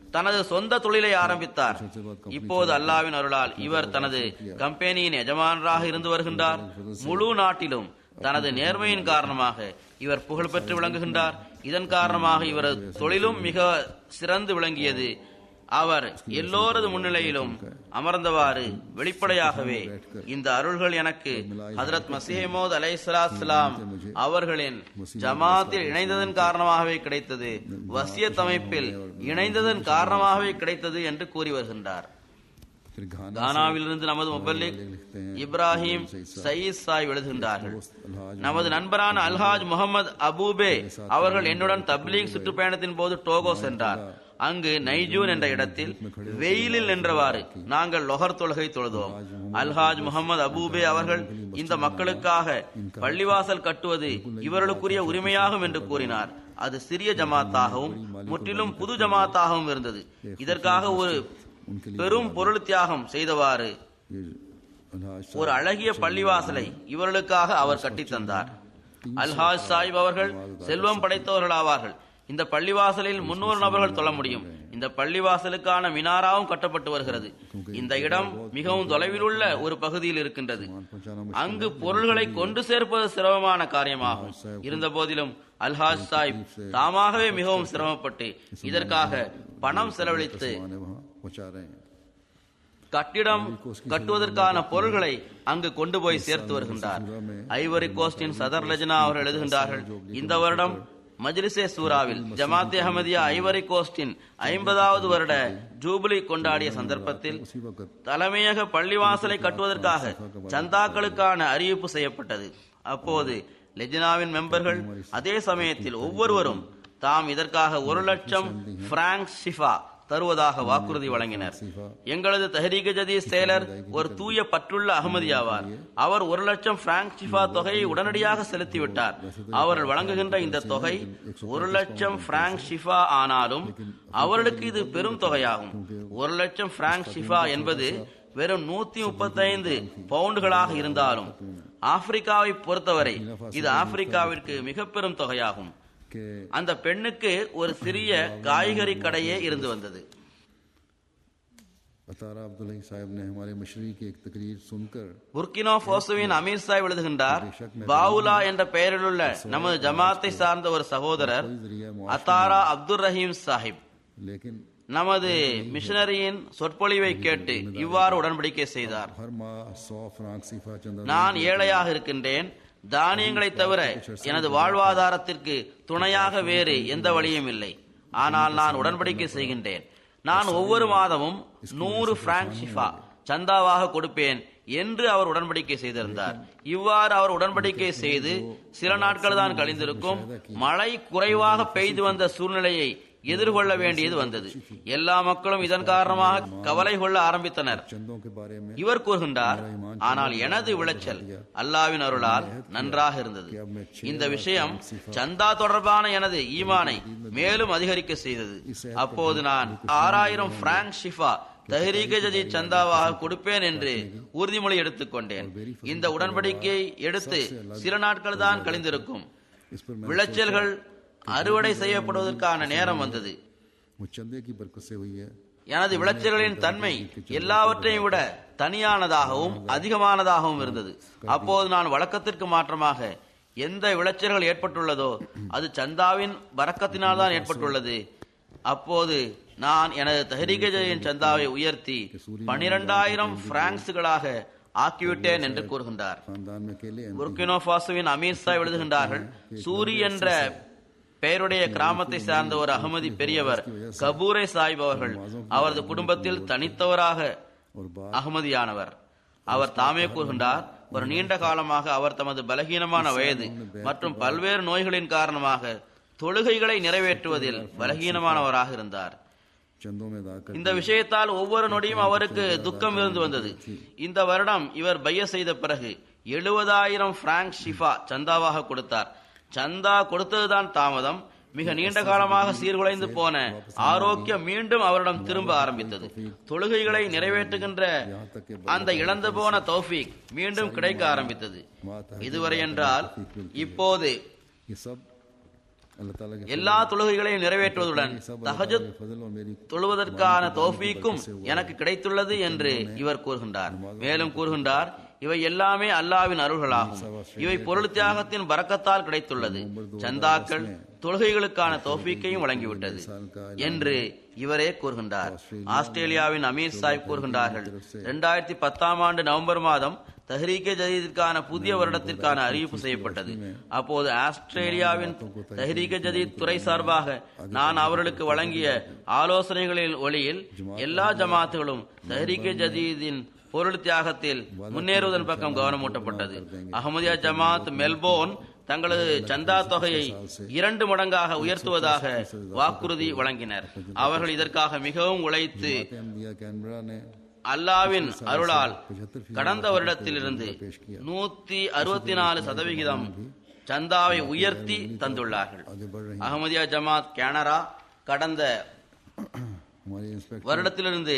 தனது சொந்த தொழிலை ஆரம்பித்தார் இப்போது அல்லாவின் அருளால் இவர் தனது கம்பெனியின் எஜமானராக இருந்து வருகின்றார் முழு நாட்டிலும் தனது நேர்மையின் காரணமாக இவர் புகழ் பெற்று விளங்குகின்றார் இதன் காரணமாக இவரது தொழிலும் மிக சிறந்து விளங்கியது அவர் எல்லோரது முன்னிலையிலும் அமர்ந்தவாறு வெளிப்படையாகவே இந்த அருள்கள் எனக்கு ஹதரத் மசீமோத் அலைசலாஸ்லாம் அவர்களின் ஜமாத்தில் இணைந்ததன் காரணமாகவே கிடைத்தது வசியத் அமைப்பில் இணைந்ததன் காரணமாகவே கிடைத்தது என்று கூறி வருகின்றார் फिर घाना கானாவிலிருந்து நமது முபல்லிக் இப்ராஹிம் சயீத் சாய் எழுதுகின்றார்கள் நமது நண்பரான அல்ஹாஜ் முகமது அபூபே அவர்கள் என்னுடன் தப்லீக் சுற்றுப்பயணத்தின் போது டோகோ சென்றார் அங்கு நைஜூன் என்ற இடத்தில் வெயிலில் நின்றவாறு நாங்கள் லொஹர் தொழுகை தொழுதோம் அல்ஹாஜ் முகமது அபூபே அவர்கள் இந்த மக்களுக்காக பள்ளிவாசல் கட்டுவது இவர்களுக்குரிய உரிமையாகும் என்று கூறினார் அது சிறிய ஜமாத்தாகவும் முற்றிலும் புது ஜமாத்தாகவும் இருந்தது இதற்காக ஒரு பெரும் பொருள் தியாகம் செய்தவாறு ये अल्हाज ஒரு அழகிய பள்ளிவாசலை இவர்களுக்காக அவர் கட்டித் தந்தார் அல்ஹாஜ் சாஹிப் அவர்கள் செல்வம் படைத்தவர்கள் ஆவார்கள் இந்த பள்ளிவாசலில் முன்னூறு நபர்கள் தொழ முடியும் இந்த பள்ளிவாசலுக்கான மினாராவும் கட்டப்பட்டு வருகிறது இந்த இடம் மிகவும் தொலைவில் உள்ள ஒரு பகுதியில் இருக்கின்றது அங்கு பொருள்களை கொண்டு சேர்ப்பது சிரமமான காரியமாகும் இருந்த போதிலும் அல்ஹாஜ் சாஹிப் தாமாகவே மிகவும் சிரமப்பட்டு இதற்காக பணம் செலவழித்து सामान है वहाँ पहुँचा रहे हैं கட்டிடம் கட்டுவதற்கான பொருள்களை அங்கு கொண்டு போய் சேர்த்து வருகின்றார் ஐவரி கோஸ்டின் சதர் லஜனா அவர்கள் எழுதுகின்றார்கள் இந்த வருடம் மஜ்லிசே சூராவில் ஜமாத்தே அஹமதியா ஐவரி கோஸ்டின் ஐம்பதாவது வருட ஜூபிலி கொண்டாடிய சந்தர்ப்பத்தில் उसी वक्त தலைமையக பள்ளிவாசலை கட்டுவதற்காக சந்தாக்களுக்கான அறிவிப்பு செய்யப்பட்டது அப்போது லெஜினாவின் மெம்பர்கள் அதே சமயத்தில் ஒவ்வொருவரும் தாம் இதற்காக ஒரு லட்சம் பிராங்க் ஷிஃபா தருவதாக வாக்குறுதி வழங்கினர் எங்களது தஹரீக ஜதீஸ் செயலர் ஒரு தூய பற்றுள்ள அகமதியாவார் அவர் ஒரு லட்சம் பிராங்க் ஷிஃபா தொகையை உடனடியாக செலுத்திவிட்டார் அவர்கள் வழங்குகின்ற இந்த தொகை ஒரு லட்சம் பிராங்க் ஷிஃபா ஆனாலும் அவர்களுக்கு இது பெரும் தொகையாகும் ஒரு லட்சம் பிராங்க் ஷிஃபா என்பது வெறும் நூத்தி முப்பத்தைந்து பவுண்டுகளாக இருந்தாலும் ஆப்பிரிக்காவை பொறுத்தவரை இது ஆப்பிரிக்காவிற்கு மிக பெரும் தொகையாகும் के அந்த பெண்ணுக்கு ஒரு சிறிய காய்கறி கடையே இருந்து வந்தது अतारा अब्दुल्ला साहब ने हमारे मशरी की एक तकरीर सुनकर புர்கினோ போசுவின் அமீர் சாஹிப் எழுதுகின்றார் பாவுலா என்ற பெயரிலுள்ள நமது ஜமாத்தை சார்ந்த ஒரு சகோதரர் அத்தாரா அப்துல் ரஹீம் சாஹிப் लेकिन நமது மிஷனரியின் சொற்பொழிவை கேட்டு இவ்வாறு உடன்படிக்கை செய்தார் हर माह सौ फ्रांक सिफा चंदा நான் ஏழையாக இருக்கின்றேன் தானியங்களை தவிர எனது வாழ்வாதாரத்திற்கு துணையாக வேறு எந்த வழியும் இல்லை ஆனால் நான் உடன்படிக்கை செய்கின்றேன் நான் ஒவ்வொரு மாதமும் நூறு பிராங்க் ஷிஃபா சந்தாவாக கொடுப்பேன் என்று அவர் உடன்படிக்கை செய்திருந்தார் இவ்வாறு அவர் உடன்படிக்கை செய்து சில நாட்கள் தான் கழிந்திருக்கும் மழை குறைவாக பெய்து வந்த சூழ்நிலையை எதிர்கொள்ள வேண்டியது வந்தது எல்லா மக்களும் இதன் காரணமாக கவலை கொள்ள ஆரம்பித்தனர் चंदों के बारे में இவர் கூறுகின்றார் ஆனால் எனது விளைச்சல் அல்லாவின் அருளால் நன்றாக இருந்தது இந்த விஷயம் சந்தா தொடர்பான எனது ஈமானை மேலும் அதிகரிக்க செய்தது அப்போது நான் ஆறாயிரம் பிராங்க் ஷிஃபா தஹரீக ஜதி சந்தாவாக கொடுப்பேன் என்று உறுதிமொழி எடுத்துக்கொண்டேன் இந்த உடன்படிக்கையை எடுத்து சில நாட்கள் தான் கழிந்திருக்கும் इस पर मैं விளைச்சல்கள் அறுவடை செய்யப்படுவதற்கான நேரம் வந்தது वो चंदे की बरकत से हुई है எனது விளைச்சல்களின் தன்மை எல்லாவற்றையும் விட தனியானதாகவும் அதிகமானதாகவும் இருந்தது அப்போது நான் வழக்கத்திற்கு மாற்றமாக எந்த விளைச்சல்கள் ஏற்பட்டுள்ளதோ அது சந்தாவின் வரக்கத்தினால் தான் ஏற்பட்டுள்ளது அப்போது நான் எனது தஹரிகஜையின் சந்தாவை உயர்த்தி பனிரெண்டாயிரம் பிராங்க்ஸுகளாக ஆக்கிவிட்டேன் என்று கூறுகின்றார் खानदान में अकेले हैं புர்கினோ ஃபாசோவின் அமீர் சாஹிப் எழுதுகின்றார்கள் சூரி என்ற பெயருடைய கிராமத்தை சார்ந்த ஒரு அகமதி பெரியவர் கபூரை சாஹிப் அவர்கள் அவரது குடும்பத்தில் தனித்தவராக और बाप அகமதியானவர் அவர் தாமே கூறுகின்றார் ஒரு நீண்ட காலமாக அவர் தமது பலகீனமான வயது மற்றும் பல்வேறு நோய்களின் காரணமாக தொழுகைகளை நிறைவேற்றுவதில் பலகீனமானவராக இருந்தார் चंदों में अदा कर இந்த விஷயத்தால் ஒவ்வொரு நொடியும் அவருக்கு துக்கம் இருந்து வந்தது இந்த வருடம் இவர் பைய செய்த பிறகு எழுபதாயிரம் பிராங்க் ஷிஃபா சந்தாவாக கொடுத்தார் சந்தா கொடுத்ததுதான் தாமதம் மிக நீண்ட காலமாக சீர்குலைந்து போன ஆரோக்கியம் மீண்டும் அவரிடம் திரும்ப ஆரம்பித்தது தொழுகைகளை நிறைவேற்றுகின்ற அந்த இழந்து போன தௌஃபீக் மீண்டும் கிடைக்க ஆரம்பித்தது இதுவரை என்றால் இப்போது ये सब अल्लाह ताला के எல்லா தொழுகைகளையும் நிறைவேற்றுவதுடன் सब தஹஜத் अल्लाह के फजल और मेरी தொழுவதற்கான தௌஃபீக்கும் எனக்கு கிடைத்துள்ளது என்று இவர் கூறுகின்றார் மேலும் கூறுகின்றார் இவை எல்லாமே அல்லாவின் அருள்களாகும் இவை பொருள் தியாகத்தின் பரக்கத்தால் கிடைத்துள்ளது சந்தாக்கள் தொழுகைகளுக்கான தௌஃபீக்கையும் வழங்கிவிட்டது என்று இவரே கூறுகின்றார் ஆஸ்திரேலியாவின் அமீர் சாஹிப் கூறுகின்றார்கள் இரண்டாயிரத்தி பத்தாம் ஆண்டு நவம்பர் மாதம் தஹ்ரீகே ஜதீதிற்கான புதிய வருடத்திற்கான அறிவிப்பு செய்யப்பட்டது அப்போது ஆஸ்திரேலியாவின் தஹ்ரீகே ஜதீத் துறை சார்பாக நான் அவர்களுக்கு வழங்கிய ஆலோசனைகளின் ஒளியில் எல்லா ஜமாத்துகளும் தஹ்ரீகே ஜதீதின் பொருள் தியாகத்தில் முன்னேறுவதன் பக்கம் கவனம் ஊட்டப்பட்டது அகமதியா ஜமாத் மெல்போர்ன் தங்களது சந்தா தொகையை இரண்டு மடங்காக உயர்த்துவதாக வாக்குறுதி வழங்கினர் அவர்கள் இதற்காக மிகவும் உழைத்து अहमदिया कैनबरा ने அல்லாவின் அருளால் கடந்த வருடத்திலிருந்து நூத்தி அறுபத்தி நாலு சதவிகிதம் சந்தாவை உயர்த்தி தந்துள்ளார்கள் आगे बढ़ रही அகமதியா ஜமாத் கேனரா கடந்த हमारी इंस्पेक्टर வருடத்திலிருந்து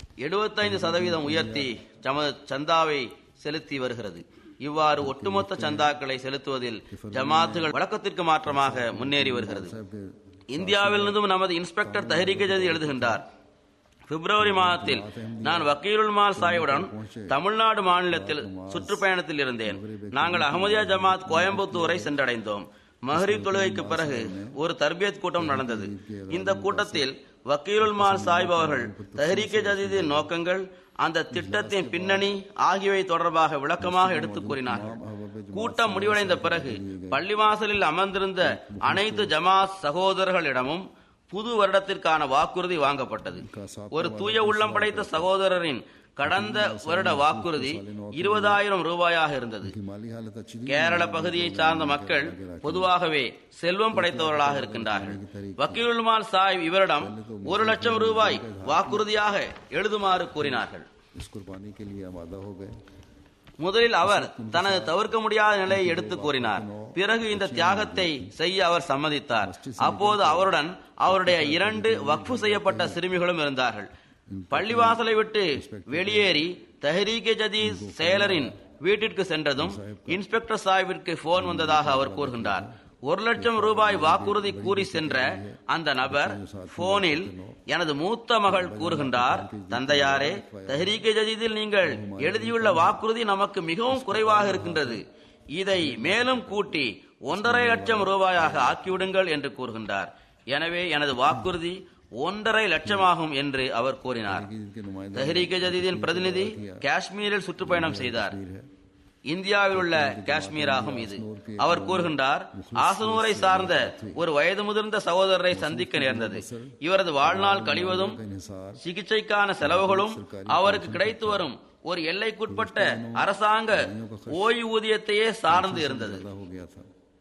75% சதவீதம் உயர்த்தி ஜம சந்தாவை செலுத்தி வருகிறது இவ்வாறு ஒட்டுமொத்த சந்தாக்களை செலுத்துவதில் ஜமாத்துகள் வழக்கத்திற்கு மாற்றமாக முன்னேறி வருகிறது साहब के இந்தியாவிலிருந்தும் நமது இன்ஸ்பெக்டர் தஹரிக ஜதி எழுதுகின்றார் பிப்ரவரி மாதத்தில் நான் வக்கீலுல் மால் சாயுடன் தமிழ்நாடு மாநிலத்தில் சுற்றுப்பயணத்தில் இருந்தேன் நாங்கள் அகமதியா ஜமாத் கோயம்புத்தூரை சென்றடைந்தோம் மஹரீப் தொழுகைக்கு பிறகு ஒரு தர்பியத் கூட்டம் நடந்தது இந்த கூட்டத்தில் வக்கீலுல் மால் சாஹிப் அவர்கள் தஹரீகே ஜதீதின் நோக்கங்கள் அந்த திட்டத்தின் பின்னணி ஆகியவை தொடர்பாக விளக்கமாக எடுத்துக் கூறினார்கள் கூட்டம் முடிவடைந்த பிறகு பள்ளிவாசலில் அமர்ந்திருந்த அனைத்து ஜமாத் சகோதரர்களிடமும் புது வருடத்திற்கான வாக்குறுதி வாங்கப்பட்டது ஒரு தூய உள்ளம் படைத்த சகோதரரின் கடந்த வருட வாக்குறுதி இருபதாயிரம் ரூபாயாக இருந்தது की माली हालत अच्छी नहीं கேரள பகுதியை சார்ந்த மக்கள் பொதுவாகவே செல்வம் படைத்தவர்களாக இருக்கின்றார்கள் வக்கீலுமால் சாஹிப் இவரிடம் ஒரு லட்சம் ரூபாய் வாக்குறுதியாக எழுதுமாறு கூறினார்கள் इस कुर्बानी के लिए आमादा हो गए முதலில் அவர் தனது தவிர்க்க முடியாத நிலையை எடுத்து கூறினார் பிறகு இந்த தியாகத்தை செய்ய அவர் சம்மதித்தார் அப்போது அவருடன் அவருடைய இரண்டு வக்ஃபு செய்யப்பட்ட சிறுமிகளும் இருந்தார்கள் பள்ளிவாசலை விட்டு வெளியேறி தஹரீகே ஜதீஸ் செயலரின் வீட்டிற்கு சென்றதும் இன்ஸ்பெக்டர் சாஹிபிற்கு போன் வந்ததாக அவர் கூறுகின்றார் ஒரு லட்சம் ரூபாய் வாக்குறுதி கூறி சென்ற அந்த நபர் போனில் எனது மூத்த மகள் கூறுகின்றார் தந்தையாரே தஹரீகே ஜதீதில் நீங்கள் எழுதியுள்ள வாக்குறுதி நமக்கு மிகவும் குறைவாக இருக்கின்றது இதை மேலும் கூட்டி ஒன்றரை லட்சம் ரூபாயாக ஆக்கிவிடுங்கள் என்று கூறுகின்றார் எனவே எனது வாக்குறுதி ஒன்றரை லட்சமாகும் என்று அவர் கூறினார் कि जिनके नुमाइंदा தஹரீகே ஜதீதின் பிரதிநிதி காஷ்மீரில் சுற்றுப்பயணம் செய்தார் இந்தியாவில் உள்ள காஷ்மீர் ஆகும் இது அவர் கூறுகின்றார் ஆசனூரை சார்ந்த ஒரு வயது முதிர்ந்த சகோதரரை சந்திக்க நேர்ந்தது இவரது வாழ்நாள் கழிவதும் निसार சிகிச்சைக்கான செலவுகளும் அவருக்கு கிடைத்து வரும் ஒரு எல்லைக்குட்பட்ட அரசாங்க ஓய்வூதியத்தையே சார்ந்து இருந்தது पैदा हो गया था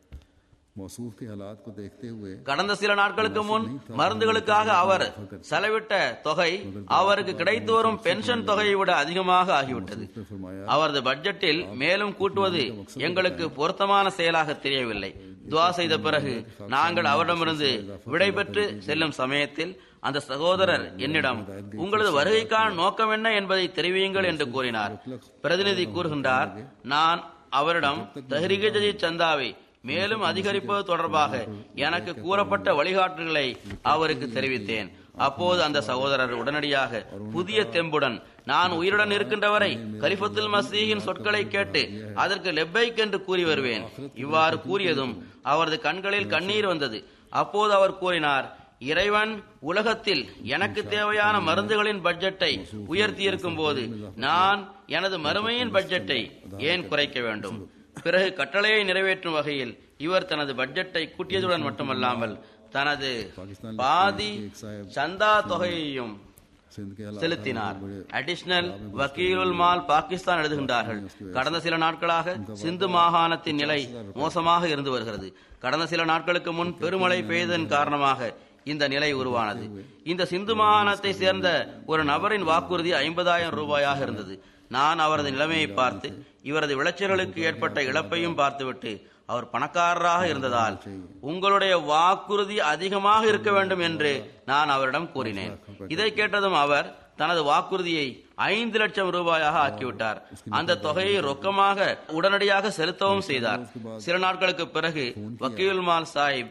मौसूफ के हालात को देखते हुए கடந்த சில நாட்களுக்கு முன் மருந்துகளுக்காக அவர் செலவிட்ட தொகை அவருக்கு கிடைத்து வரும் பென்ஷன் தொகையை விட அதிகமாக ஆகிவிட்டது उसने फरमाया அவரது பட்ஜெட்டில் மேலும் கூட்டுவது எங்களுக்கு பொருத்தமான செயலாக தெரியவில்லை துவா செய்த பிறகு நாங்கள் அவரிடமிருந்து விடைபெற்று செல்லும் சமயத்தில் அந்த சகோதரர் என்னிடம் உங்களது வருகைக்கான நோக்கம் என்ன என்பதை தெரிவியுங்கள் என்று கூறினார் பிரதிநிதி கூறுகின்றார் நான் அவரிடம் தஹ்ரீகே ஜதீத் சந்தாவை மேலும் அதிகரிப்பது தொடர்பாக எனக்கு கூறப்பட்ட வழிகாட்டுகளை அவருக்கு தெரிவித்தேன் அப்போது அந்த சகோதரர் உடனடியாக புதிய தெம்புடன் நான் உயிருடன் இருக்கின்ற வரை கலிஃபத்துல் மசீஹின் சொற்களை கேட்டு அதற்கு லெப்பைக் என்று கூறி வருவேன் இவ்வாறு கூறியதும் அவரது கண்களில் கண்ணீர் வந்தது அப்போது அவர் கூறினார் இறைவன் உலகத்தில் எனக்கு தேவையான மருந்துகளின் பட்ஜெட்டை உயர்த்தி இருக்கும் போது நான் எனது மறுமையின் பட்ஜெட்டை ஏன் குறைக்க வேண்டும் பிறகு கட்டளையை நிறைவேற்றும் வகையில் இவர் தனது பட்ஜெட்டை கூட்டியதுடன் மட்டுமல்லாமல் தனது பாதி சந்தா தொகையையும் सिंध के हालात செலுத்தினார் அடிஷனல் வக்கீலுல் மால் பாகிஸ்தான் எழுதுகின்றார்கள் கடந்த சில நாட்களாக சிந்து மாகாணத்தின் நிலை மோசமாக இருந்து வருகிறது கடந்த சில நாட்களுக்கு முன் பெருமழை பெய்ததன் காரணமாக இந்த நிலை உருவானது இந்த சிந்து மாகாணத்தை சேர்ந்த ஒரு நபரின் வாக்குறுதி ஐம்பதாயிரம் ரூபாயாக இருந்தது நான் அவரது நிலைமையை பார்த்து இவரது விளைச்சல்களுக்கு ஏற்பட்ட இழப்பையும் பார்த்துவிட்டு அவர் பணக்காரராக இருந்ததால் உங்களுடைய வாக்குறுதி அதிகமாக இருக்க வேண்டும் என்று நான் அவரிடம் கூறினேன் இதை கேட்டதும் அவர் தனது வாக்குறுதியை ஐந்து லட்சம் ரூபாயாக ஆக்கிவிட்டார் அந்த தொகையை ரொக்கமாக உடனடியாக செலுத்தவும் செய்தார் சில நாட்களுக்கு பிறகு வக்கீல் மால் சாஹிப்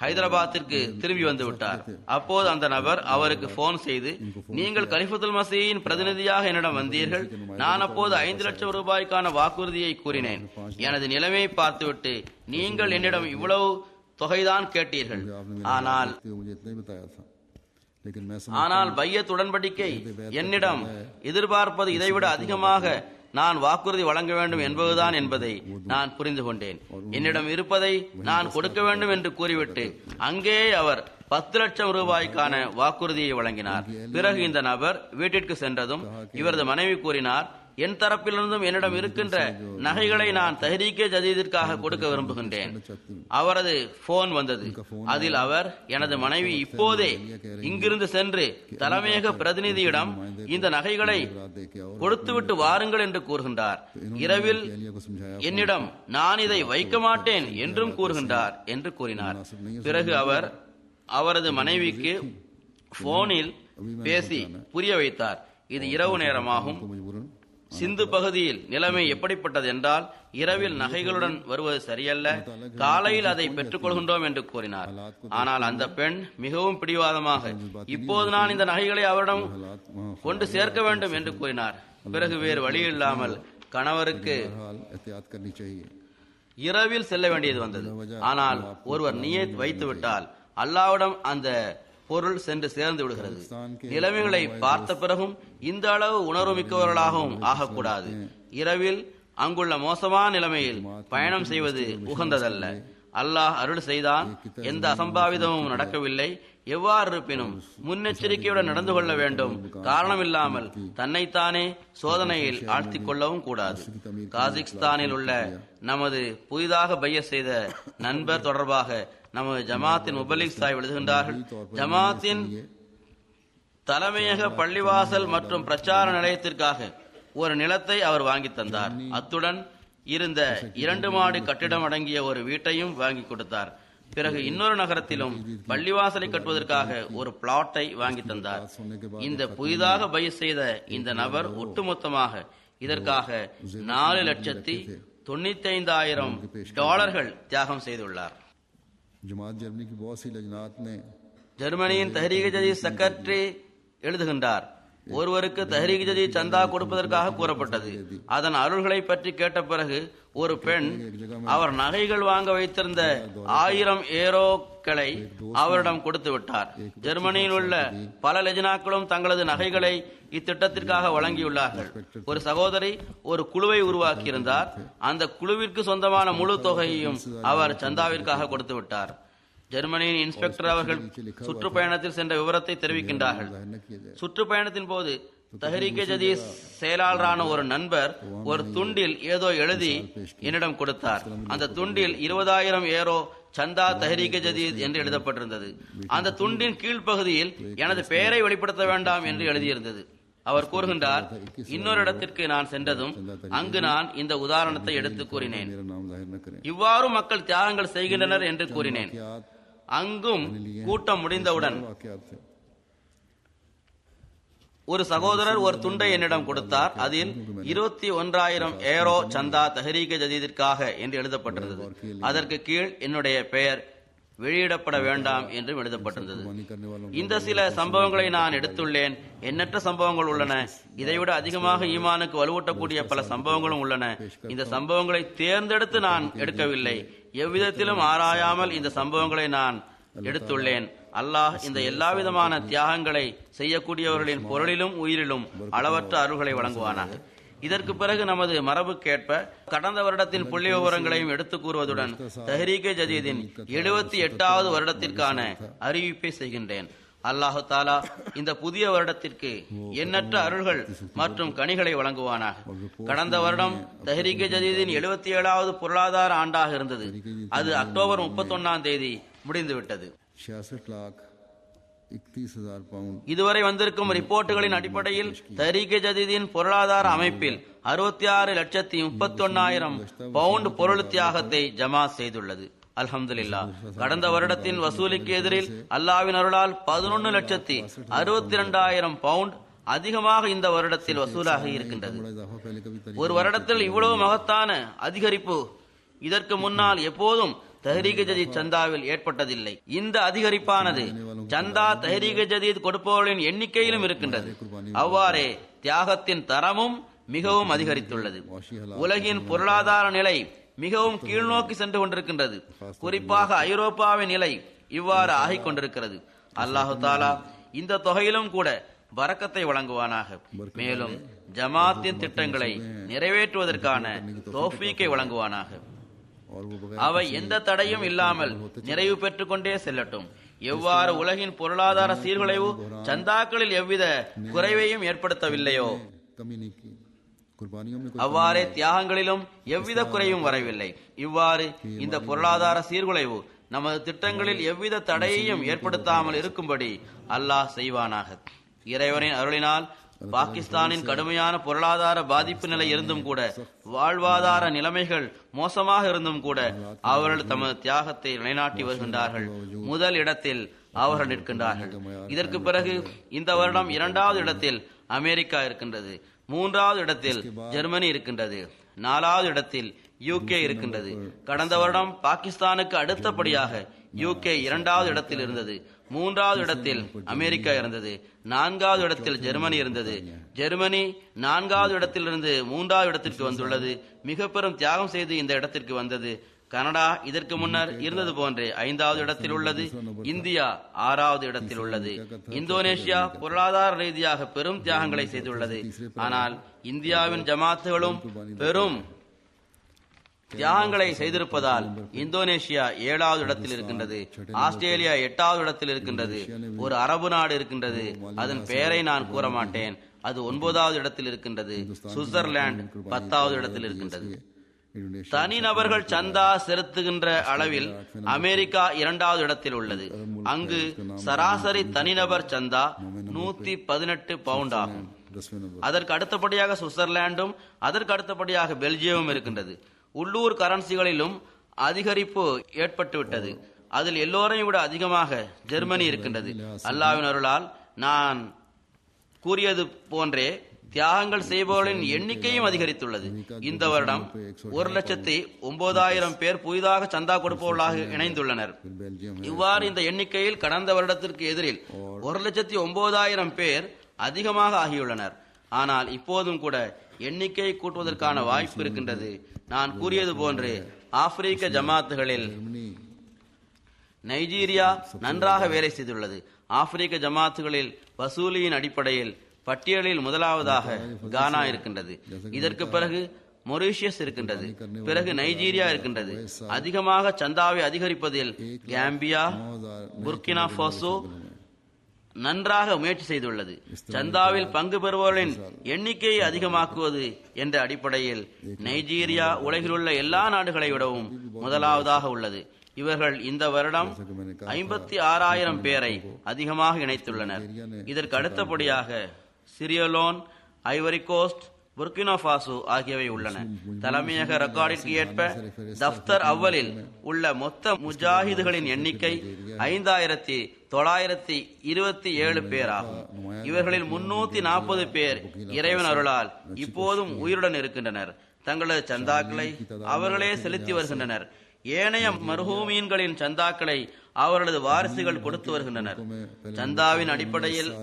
ஹைதராபாத்திற்கு திரும்பி வந்து விட்டார் அப்போது அந்த நபர் அவருக்கு போன் செய்து நீங்கள் கலிஃபத்துல் மசீயின் பிரதிநிதியாக என்னிடம் வந்தீர்கள் நான் அப்போது ஐந்து லட்சம் ரூபாய்க்கான வாக்குறுதியை கூறினேன் எனது நிலைமையை பார்த்துவிட்டு நீங்கள் என்னிடம் இவ்வளவு தொகைதான் கேட்டீர்கள் मुझे आपने ஆனால் मेरे मुझे इतना ही बताया था लेकिन मैं ஆனால் பையத் உடன்படிக்கை என்னிடம் எதிர்பார்ப்பது இதைவிட அதிகமாக நான் வாக்குறுதி வழங்க வேண்டும் என்பதுதான் என்பதை நான் புரிந்து கொண்டேன் என்னிடம் இருப்பதை நான் கொடுக்க வேண்டும் என்று கூறிவிட்டு அங்கே அவர் பத்து லட்சம் ரூபாய்க்கான வாக்குறுதியை வழங்கினார் பிறகு இந்த நபர் வீட்டிற்கு சென்றதும் இவரது மனைவி கூறினார் என் தரப்பிலிருந்தும் என்னிடம் இருக்கின்ற நகைகளை நான் தஹரீக்கே ஜதீதிற்காக கொடுக்க விரும்புகின்றேன் அவரது போன் வந்தது அதில் அவர் எனது மனைவி இப்போதே இங்கிருந்து சென்று தலைமையக பிரதிநிதியிடம் இந்த நகைகளை रात दे के और கொடுத்துவிட்டு வாருங்கள் என்று கூறுகின்றார் இரவில் एलिया को समझाया என்னிடம் நான் இதை வைக்க மாட்டேன் என்றும் கூறுகின்றார் என்று கூறினார் பிறகு அவர் அவரது மனைவிக்கு போனில் பேசி புரிய வைத்தார் இது இரவு நேரமாகும் को मजबूरन சிந்து பகுதியில் நிலைமை எப்படிப்பட்டது என்றால் இரவில் நகைகளுடன் வருவது சரியல்ல காலையில் அதை பெற்றுக் கொள்கின்றோம் என்று கூறினார் ஆனால் அந்த பெண் மிகவும் பிடிவாதமாக இப்போது நான் இந்த நகைகளை அவரிடம் हालात वहाँ கொண்டு சேர்க்க வேண்டும் என்று கூறினார் பிறகு வேறு வழி இல்லாமல் கணவருக்கு हाल एहतियात करनी चाहिए இரவில் செல்ல வேண்டியது வந்தது ஆனால் ஒருவர் நியத் வைத்து விட்டால் அல்லாவிடம் அந்த பொருள் சென்று சேர்ந்து விடுகிறது நிலைமைகளை பார்த்த பிறகும் இந்த அளவு உணர்வு மிக்கவர்களாகவும் ஆகக்கூடாது இரவில் அங்குள்ள மோசமான நிலைமையில் பயணம் செய்வது உகந்ததல்ல அல்லாஹ் அருள் செய்தான் எந்த அசம்பாவிதமும் நடக்கவில்லை எவ்வாறு இருப்பினும் முன்னெச்சரிக்கையுடன் நடந்து கொள்ள வேண்டும் காரணமில்லாமல் தன்னைத்தானே சோதனையில் ஆழ்த்திக் கொள்ளவும் கூடாது காசிக்ஸ்தானில் உள்ள நமது புதிதாக பைய செய்த நண்பர் தொடர்பாக நமது ஜமாத்தின் முபலிக் சாஹிப் எழுதுகின்றார்கள் ஜமாத்தின் தலைமையக பள்ளிவாசல் மற்றும் பிரச்சார நிலையத்திற்காக ஒரு நிலத்தை அவர் வாங்கி தந்தார் அத்துடன் இருந்த இரண்டு மாடி கட்டிடம் அடங்கிய ஒரு வீட்டையும் வாங்கி கொடுத்தார் பிறகு இன்னொரு நகரத்திலும் பள்ளிவாசலை கட்டுவதற்காக ஒரு பிளாட்டை வாங்கி தந்தார் இந்த புதிதாக பை செய்த இந்த நபர் ஒட்டுமொத்தமாக இதற்காக நாலு லட்சத்தி தொண்ணூத்தி ஐந்தாயிரம் டாலர்கள் தியாகம் செய்துள்ளார் जमात जर्मनी की बहुत सी लजनात ने ஜெர்மனியின் தஹரீக ஜதி செக்ரட்டரி எழுதுகின்றார் ஒருவருக்கு தஹரீக ஜதி சந்தா கொடுப்பதற்காக கூறப்பட்டது அதன் அருள்களை பற்றி கேட்ட பிறகு ஒரு பெண் அவர் நகைகள் வாங்க வைத்திருந்த ஆயிரம் ஏரோக்களை அவரிடம் கொடுத்து விட்டார் ஜெர்மனியில் உள்ள பல லெஜனாக்களும் தங்களது நகைகளை இத்திட்டத்திற்காக வழங்கியுள்ளார்கள் ஒரு சகோதரி ஒரு குழுவை உருவாக்கியிருந்தார் அந்த குழுவிற்கு சொந்தமான முழு தொகையையும் அவர் சந்தாவிற்காக கொடுத்து விட்டார் ஜெர்மனியின் இன்ஸ்பெக்டர் அவர்கள் சுற்றுப்பயணத்தில் சென்ற விவரத்தை தெரிவிக்கின்றார்கள் जाहिर न किया जाए சுற்றுப்பயணத்தின் போது தஹரீகே ஜதீஸ் செயலாளரான ஒரு நண்பர் ஒரு துண்டில் ஏதோ எழுதி என்னிடம் கொடுத்தார் அந்த துண்டில் இருபதாயிரம் ஏரோ சந்தா தஹரீகே ஜதீத் என்று எழுதப்பட்டிருந்தது அந்த துண்டின் கீழ்ப்பகுதியில் எனது பெயரை வெளிப்படுத்த வேண்டாம் என்று எழுதியிருந்தது அவர் கூறுகின்றார் இன்னொரு இடத்திற்கு நான் சென்றதும் அங்கு நான் இந்த உதாரணத்தை எடுத்து கூறினேன் मेरा नाम जाहिर न करें இவ்வாறு மக்கள் தியாகங்கள் செய்கின்றனர் என்று கூறினேன் वाकयात அங்கும் கூட்டம் முடிந்தவுடன் वाकयात थे ஒரு சகோதரர் ஒரு துண்டை என்னிடம் கொடுத்தார் அதில் இருபத்தி ஒன்றாயிரம் ஏரோ சந்தா தஹரீக ஜதீதிற்காக என்று எழுதப்பட்டிருந்தது அதற்கு கீழ் என்னுடைய பெயர் வெளியிடப்பட வேண்டாம் என்றும் எழுதப்பட்டிருந்தது कुर्बानी करने वालों இந்த சில சம்பவங்களை நான் எடுத்துள்ளேன் எண்ணற்ற சம்பவங்கள் உள்ளன இதைவிட அதிகமாக ஈமானுக்கு வலுவூட்டக்கூடிய பல சம்பவங்களும் உள்ளன இந்த சம்பவங்களை தேர்ந்தெடுத்து நான் எடுக்கவில்லை எவ்விதத்திலும் ஆராயாமல் இந்த சம்பவங்களை நான் எடுத்துள்ளேன் அல்லாஹ் இந்த எல்லாவிதமான தியாகங்களை செய்யக்கூடியவர்களின் பொருளிலும் உயிரிலும் அளவற்ற அருள்களை வழங்குவானாக இதற்கு பிறகு நமது மரபுக்கேற்ப கடந்த வருடத்தின் புள்ளி விவரங்களையும் எடுத்து கூறுவதுடன் தஹரீகே ஜதீதின் எழுபத்தி எட்டாவது வருடத்திற்கான அறிவிப்பை செய்கின்றேன் அல்லாஹு தாலா இந்த புதிய வருடத்திற்கு எண்ணற்ற அருள்கள் மற்றும் கனிகளை வழங்குவானாக கடந்த வருடம் தஹரீகே ஜதீதின் எழுபத்தி ஏழாவது பொருளாதார ஆண்டாக இருந்தது அது அக்டோபர் முப்பத்தொன்னாம் தேதி முடிந்துவிட்டது छियासठ लाख इकतीस हजार पाउंड இதுவரை வந்திருக்கும் ரிப்போர்ட்டுகளின் அடிப்படையில் தரீகே ஜதீதின் பொருளாதார அமைப்பில் அறுபத்தி ஆறு லட்சத்தி முப்பத்தி ஒன்னாயிரம் பவுண்ட் பொருள் தியாகத்தை ஜமா செய்துள்ளது அல்ஹம்துலில்லா கடந்த வருடத்தின் வசூலிக்கு எதிரில் அல்லாவின் அருளால் பதினொன்னு லட்சத்தி அறுபத்தி இரண்டாயிரம் பவுண்ட் அதிகமாக இந்த வருடத்தில் வசூலாக இருக்கின்றது बड़ा इजाफा पहले कभी तरीका ஒரு வருடத்தில் இவ்வளவு மகத்தான அதிகரிப்பு இதற்கு முன்னால் எப்போதும் தஹரீக ஜதீத் சந்தாவில் ஏற்பட்டதில்லை இந்த அதிகரிப்பானது சந்தா தஹரீக ஜதீத் கொடுப்பவர்களின் எண்ணிக்கையிலும் இருக்கின்றது அவ்வாறே தியாகத்தின் தரமும் மிகவும் அதிகரித்துள்ளது உலகின் பொருளாதார நிலை மிகவும் கீழ்நோக்கி சென்று கொண்டிருக்கின்றது குறிப்பாக ஐரோப்பாவின் நிலை இவ்வாறு ஆகிக் கொண்டிருக்கிறது அல்லாஹு தாலா இந்த தொகையிலும் கூட வரக்கத்தை வழங்குவானாக மேலும் ஜமாத்தின் திட்டங்களை நிறைவேற்றுவதற்கான தோஃபீக்கை வழங்குவானாக और वो बगैर அவை எந்த தடையும் இல்லாமல் நிறைவு பெற்றுக் கொண்டே செல்லட்டும் எவ்வாறு உலகின் பொருளாதார சீர்குலைவு சந்தாக்களில் எவ்வித குறைவையும் ஏற்படுத்தவில்லையோ कमी नहीं की कुर्बानियों में कोई அவ்வாறே தியாகங்களிலும் எவ்வித குறையும் வரவில்லை இவ்வாறு இந்த பொருளாதார சீர்குலைவு நமது திட்டங்களில் எவ்வித தடையையும் ஏற்படுத்தாமல் இருக்கும்படி அல்லாஹ் செய்வானாக இறைவனின் அருளினால் பாகிஸ்தானின் கடுமையான பொருளாதார பாதிப்பு நிலை இருந்தும் கூட வாழ்வாதார நிலைமைகள் மோசமாக இருந்தும் கூட அவர்கள் தமது தியாகத்தை நிலைநாட்டி வருகின்றார்கள் முதல் இடத்தில் அவர்கள் நிற்கின்றார்கள் இதற்கு பிறகு இந்த வருடம் இரண்டாவது இடத்தில் அமெரிக்கா இருக்கின்றது மூன்றாவது இடத்தில் ஜெர்மனி இருக்கின்றது நாலாவது இடத்தில் யூகே இருக்கின்றது கடந்த வருடம் பாகிஸ்தானுக்கு அடுத்தபடியாக யூகே இரண்டாவது இடத்தில் இருந்தது மூன்றாவது இடத்தில் அமெரிக்கா இருந்தது நான்காவது இடத்தில் ஜெர்மனி இருந்தது ஜெர்மனி நான்காவது இடத்திலிருந்து மூன்றாவது இடத்திற்கு வந்துள்ளது மிக பெரும் தியாகம் செய்து இந்த இடத்திற்கு வந்தது கனடா இதற்கு முன்னர் இருந்தது போன்றே ஐந்தாவது இடத்தில் உள்ளது இந்தியா ஆறாவது இடத்தில் உள்ளது இந்தோனேஷியா பொருளாதார ரீதியாக பெரும் தியாகங்களை செய்துள்ளது ஆனால் இந்தியாவின் ஜமாத்துகளும் பெரும் தியாகங்களை செய்திருப்பதால் இந்தோனேஷியா ஏழாவது இடத்தில் இருக்கின்றது ஆஸ்திரேலியா எட்டாவது இடத்தில் இருக்கின்றது ஒரு அரபு நாடு இருக்கின்றது அதன் பெயரை நான் கூற மாட்டேன் அது ஒன்பதாவது இடத்தில் இருக்கின்றது சுவிட்சர்லாந்து பத்தாவது இடத்தில் இருக்கின்றது इंडोनेशिया தனிநபர்கள் சந்தா செலுத்துகின்ற அளவில் அமெரிக்கா இரண்டாவது இடத்தில் உள்ளது அங்கு சராசரி தனிநபர் சந்தா நூத்தி பதினெட்டு பவுண்ட் ஆகும் दसवें नंबर அதற்கு அடுத்தபடியாக சுவிட்சர்லாண்டும் அதற்கு அடுத்தபடியாக பெல்ஜியமும் இருக்கின்றது உள்ளூர் கரன்சிகளிலும் அதிகரிப்பு ஏற்பட்டுவிட்டது அதில் எல்லோரையும் விட அதிகமாக ஜெர்மனி இருக்கின்றது அல்லாவின் அருளால் நான் கூறியது போன்றே தியாகங்கள் செய்பவர்களின் எண்ணிக்கையும் அதிகரித்துள்ளது இந்த வருடம் ஒரு லட்சத்தி ஒன்பதாயிரம் பேர் புதிதாக சந்தா கொடுப்பவர்களாக இணைந்துள்ளனர் फिर बेल्जियम है இவ்வாறு இந்த எண்ணிக்கையில் கடந்த வருடத்திற்கு எதிரில் ஒரு லட்சத்தி ஒன்பதாயிரம் பேர் அதிகமாக ஆகியுள்ளனர் ஆனால் இப்போதும் கூட எண்ணிக்கை கூட்டுவதற்கான வாய்ப்பு இருக்கின்றது நான் கூறியது போன்று ஆப்பிரிக்க ஜமாத்துகளில் जर्मनी நைஜீரியா நன்றாக வேலை செய்துள்ளது ஆப்பிரிக்க ஜமாத்துகளில் வசூலியின் அடிப்படையில் பட்டியலில் முதலாவதாக கானா இருக்கின்றது இதற்கு பிறகு மொரீஷியஸ் இருக்கின்றது பிறகு நைஜீரியா இருக்கின்றது அதிகமாக சந்தாவை அதிகரிப்பதில் கேம்பியா नौ हजार புர்கினா ஃபாசோ நன்றாக முயற்சி செய்துள்ளது சந்தாவில் பங்கு பெறுபவர்களின் எண்ணிக்கையை அதிகமாக்குவது என்ற அடிப்படையில் நைஜீரியா உலகில் உள்ள எல்லா நாடுகளை விடவும் முதலாவதாக உள்ளது இவர்கள் இந்த வருடம் ஐம்பத்தி ஆறாயிரம் பேரை அதிகமாக இணைத்துள்ளனர் இதற்கு அடுத்தபடியாக Sierra Leone Ivory Coast Burkina Faso ஆகியவை உள்ளன தலைமையக ரெக்கார்டிற்கு ஏற்ப தப்தர் அவ்வலில் உள்ள மொத்த முஜாஹிதுகளின் எண்ணிக்கை ஐந்தாயிரத்தி தொள்ளாயிரத்தி இருபத்தி ஏழு பேர் ஆகும் இவர்களில் முன்னூத்தி நாற்பது பேர் இறைவன் அருளால் இப்போதும் உயிருடன் இருக்கின்றனர் தங்களது சந்தாக்களை அவர்களே செலுத்தி வருகின்றனர் ஏனைய மர்ஹூமீன்களின் சந்தாக்களை அவர்களது வாரிசுகள் கொடுத்து வருகின்றனர் சந்தாவின் அடிப்படையில்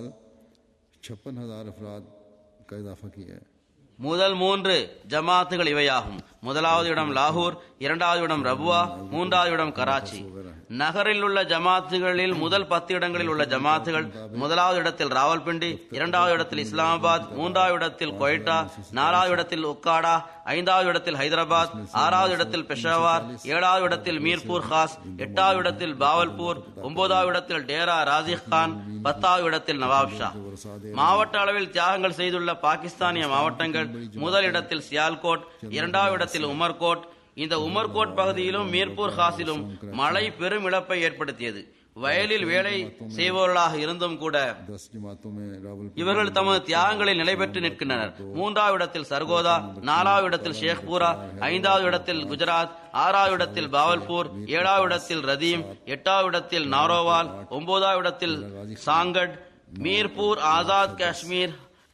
छप्पन हजार अफराद का इजाफा किया है முதல் மூன்று ஜமாத்துகள் இவையாகும் முதலாவது இடம் லாகூர் இரண்டாவது இடம் ரபுவா மூன்றாவது இடம் கராச்சி நகரில் உள்ள ஜமாத்துகளில் முதல் பத்து இடங்களில் உள்ள ஜமாத்துகள் முதலாவது இடத்தில் ராவல்பிண்டி இரண்டாவது இடத்தில் இஸ்லாமாபாத் மூன்றாவது இடத்தில் கொய்டா நாலாவது இடத்தில் உக்காடா ஐந்தாவது இடத்தில் ஹைதராபாத் ஆறாவது இடத்தில் பெஷாவார் ஏழாவது இடத்தில் மீர்பூர் காஸ் எட்டாவது இடத்தில் பாவல்பூர் ஒன்பதாவது இடத்தில் டேரா ராஜிக் கான் பத்தாவது இடத்தில் நவாப் ஷா மாவட்ட அளவில் தியாகங்கள் செய்துள்ள பாகிஸ்தானிய மாவட்டங்கள் முதல் இடத்தில் சியால்கோட் இரண்டாவது இடத்தில் உமர்கோட் இந்த உமர்கோட் பகுதியிலும் மீர்பூர் ஹாஸிலும் மழை பெரும் இழப்பை ஏற்படுத்தியது வயலில் வேலை செய்பவர்களாக இருந்தும் கூட दस जमातों में रावल இவர்கள் தமது தியாகங்களில் நிலை பெற்று நிற்கின்றனர் மூன்றாவது இடத்தில் சர்கோதா நாலாவது இடத்தில் ஷேக்பூரா ஐந்தாவது இடத்தில் குஜராத் ஆறாவது இடத்தில் பாவல்பூர் ஏழாவது இடத்தில் ரதீம் எட்டாவது இடத்தில் நாரோவால் ஒன்பதாவது இடத்தில் சாங்கட் மீர்பூர் ஆசாத் காஷ்மீர்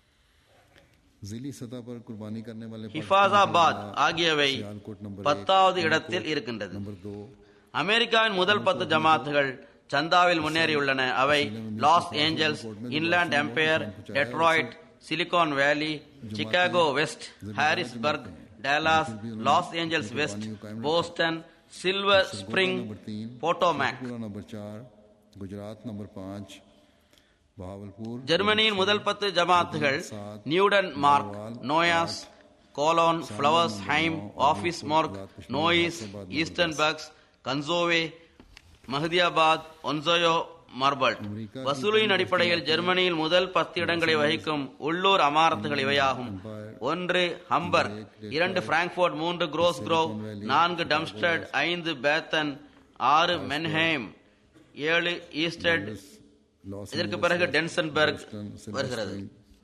जिली सतह पर कुर्बानी करने वाले ஹிஃபாசாபாத் ஆகியவை सियालकोट नंबर एक, பத்தாவது இடத்தில் இருக்கின்றது नंबर दो அமெரிக்காவின் முதல் பத்து ஜமாத்துகள் சந்தாவில் முன்னேறியுள்ளன அவை Los Angeles Inland Empire Detroit Silicon Valley Chicago West Harrisburg Dallas Los Angeles West Boston Silver Spring Potomac पूरा नंबर चार गुजरात नंबर पाँच बहावलपुर ஜெர்மனியின் முதல் பத்து ஜமாத்துகள் நியூடன் மார்க் நோயாஸ் கோலோன் ஃபிளவர்ஸ் ஹைம் ஆபீஸ் மார்க் நோயிஸ் ஈஸ்டன்பர்க்ஸ் கன்சோவே மஹதியாபாத் ஒன்சோயோ மார்பல்ட் வசூலின் அடிப்படையில் ஜெர்மனியில் முதல் பத்து இடங்களை வகிக்கும் உள்ளூர் அமாரத்துகள் இவையாகும் ஒன்று ஹம்பர்க் இரண்டு பிராங்க்போர்ட் மூன்று குரோஸ் குரோவ் நான்கு டம்ஸ்டட் ஐந்து பேத்தன் ஆறு மென்ஹேம் ஏழு ஈஸ்டட் लॉस இதற்கு பிறகு டென்சன்பர்க் வருகிறது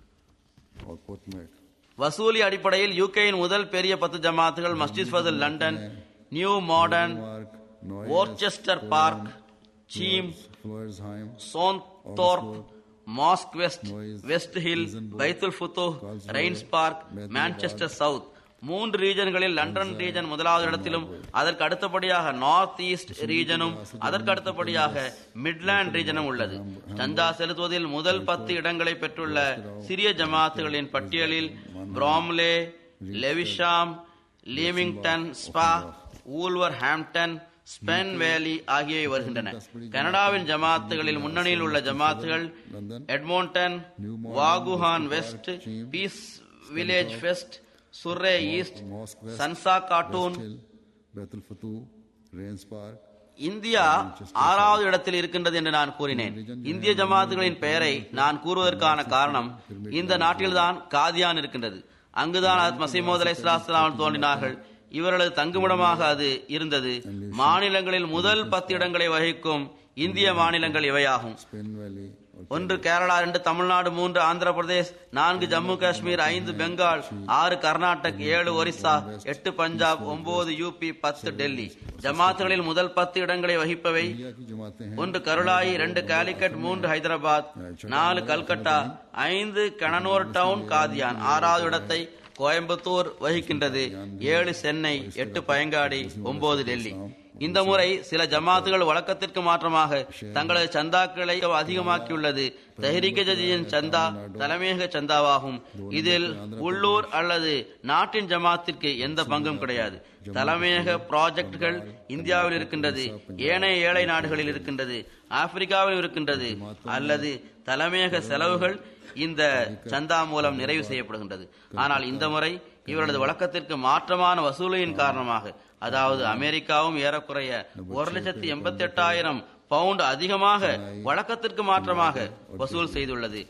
और पोटमैक வசூலி அடிப்படையில் யூகேயின் முதல் பெரிய பத்து ஜமாத்துகள் Masjid Fazl London New Malden मार्क नॉय ஓர்ச்செஸ்டர் பார்க் சீம் फ्लोयर्सहाइम சோன்தோர்ப் mosque West West Hill Baitul Futuh Raynes Park Manchester South மூன்று ரீஜன்களில் லண்டன் ரீஜன் முதலாவது இடத்திலும் அதற்கு அடுத்தபடியாக நார்த் ஈஸ்ட் ரீஜனும் அதற்கு அடுத்தபடியாக மிட்லாண்ட் ரீஜனும் உள்ளது சந்தா செலுத்துவதில் முதல் பத்து இடங்களை பெற்றுள்ள சிறிய ஜமாத்துகளின் பட்டியலில் Bromley Lewisham Leamington Spa Wolverhampton Spen Valley ஆகியவை வருகின்றன கனடாவின் ஜமாத்துகளில் முன்னணியில் உள்ள ஜமாத்துகள் Edmonton Vaughan West Peace Village West Surrey East Saskatoon hill Baitul Futuh Raynes Park India ஆறாவது இடத்தில் இருக்கின்றது என்று நான் கூறினேன் இந்திய ஜமாத்துகளின் பெயரை நான் கூறுவதற்கான காரணம் இந்த நாட்டில்தான் காதியான் இருக்கின்றது அங்குதான் அது மசீமோத் அலை தோன்றினார்கள் இவர்களது தங்குமிடமாக அது இருந்தது மாநிலங்களில் முதல் பத்து இடங்களை வகிக்கும் இந்திய மாநிலங்கள் இவையாகும் स्पेन वैली और ஒன்று கேரளா ரெண்டு தமிழ்நாடு மூன்று ஆந்திர பிரதேஷ் நான்கு ஜம்மு காஷ்மீர் ஐந்து பெங்கால் ஆறு கர்நாடக் ஏழு ஒரிசா எட்டு பஞ்சாப் ஒன்பது யூபி பத்து டெல்லி ஜமாத்துகளில் முதல் பத்து இடங்களை வகிப்பவை इंडिया की जमातें हैं ஒன்று கருளாயி ரெண்டு காலிக்கட் மூன்று ஹைதராபாத் நாலு கல்கட்டா ஐந்து கணனூர் டவுன் காதியான் ஆறாவது இடத்தை கோயம்புத்தூர் வகிக்கின்றது ஏழு சென்னை எட்டு பயங்காடி ஒன்பது டெல்லி இந்த முறை சில ஜமாத்துகள் வழக்கத்திற்கு மாற்றமாக தங்களது சந்தாக்களை அதிகமாக்கியுள்ளது தஹ்ரீக ஜதியின் சந்தா தலைமையக சந்தாவாகும் இதில் உள்ளூர் அல்லது நாட்டின் ஜமாத்திற்கு எந்த பங்கும் கிடையாது தலைமையக ப்ராஜெக்ட்கள் இந்தியாவில் இருக்கின்றது ஏனைய ஏழை நாடுகளில் இருக்கின்றது ஆப்பிரிக்காவில் இருக்கின்றது அல்லது தலைமையக செலவுகள் இந்த சந்தா மூலம் நிறைவு செய்யப்படுகின்றது ஆனால் இந்த முறை இவரது வழக்கத்திற்கு மாற்றமான வசூலியின் காரணமாக அதாவது அமெரிக்காவும் ஏறக்குறைய ஒரு லட்சத்தி எண்பத்தி எட்டாயிரம் பவுண்ட் அதிகமாக வழக்கத்திற்கு மாற்றமாக வசூல் செய்துள்ளது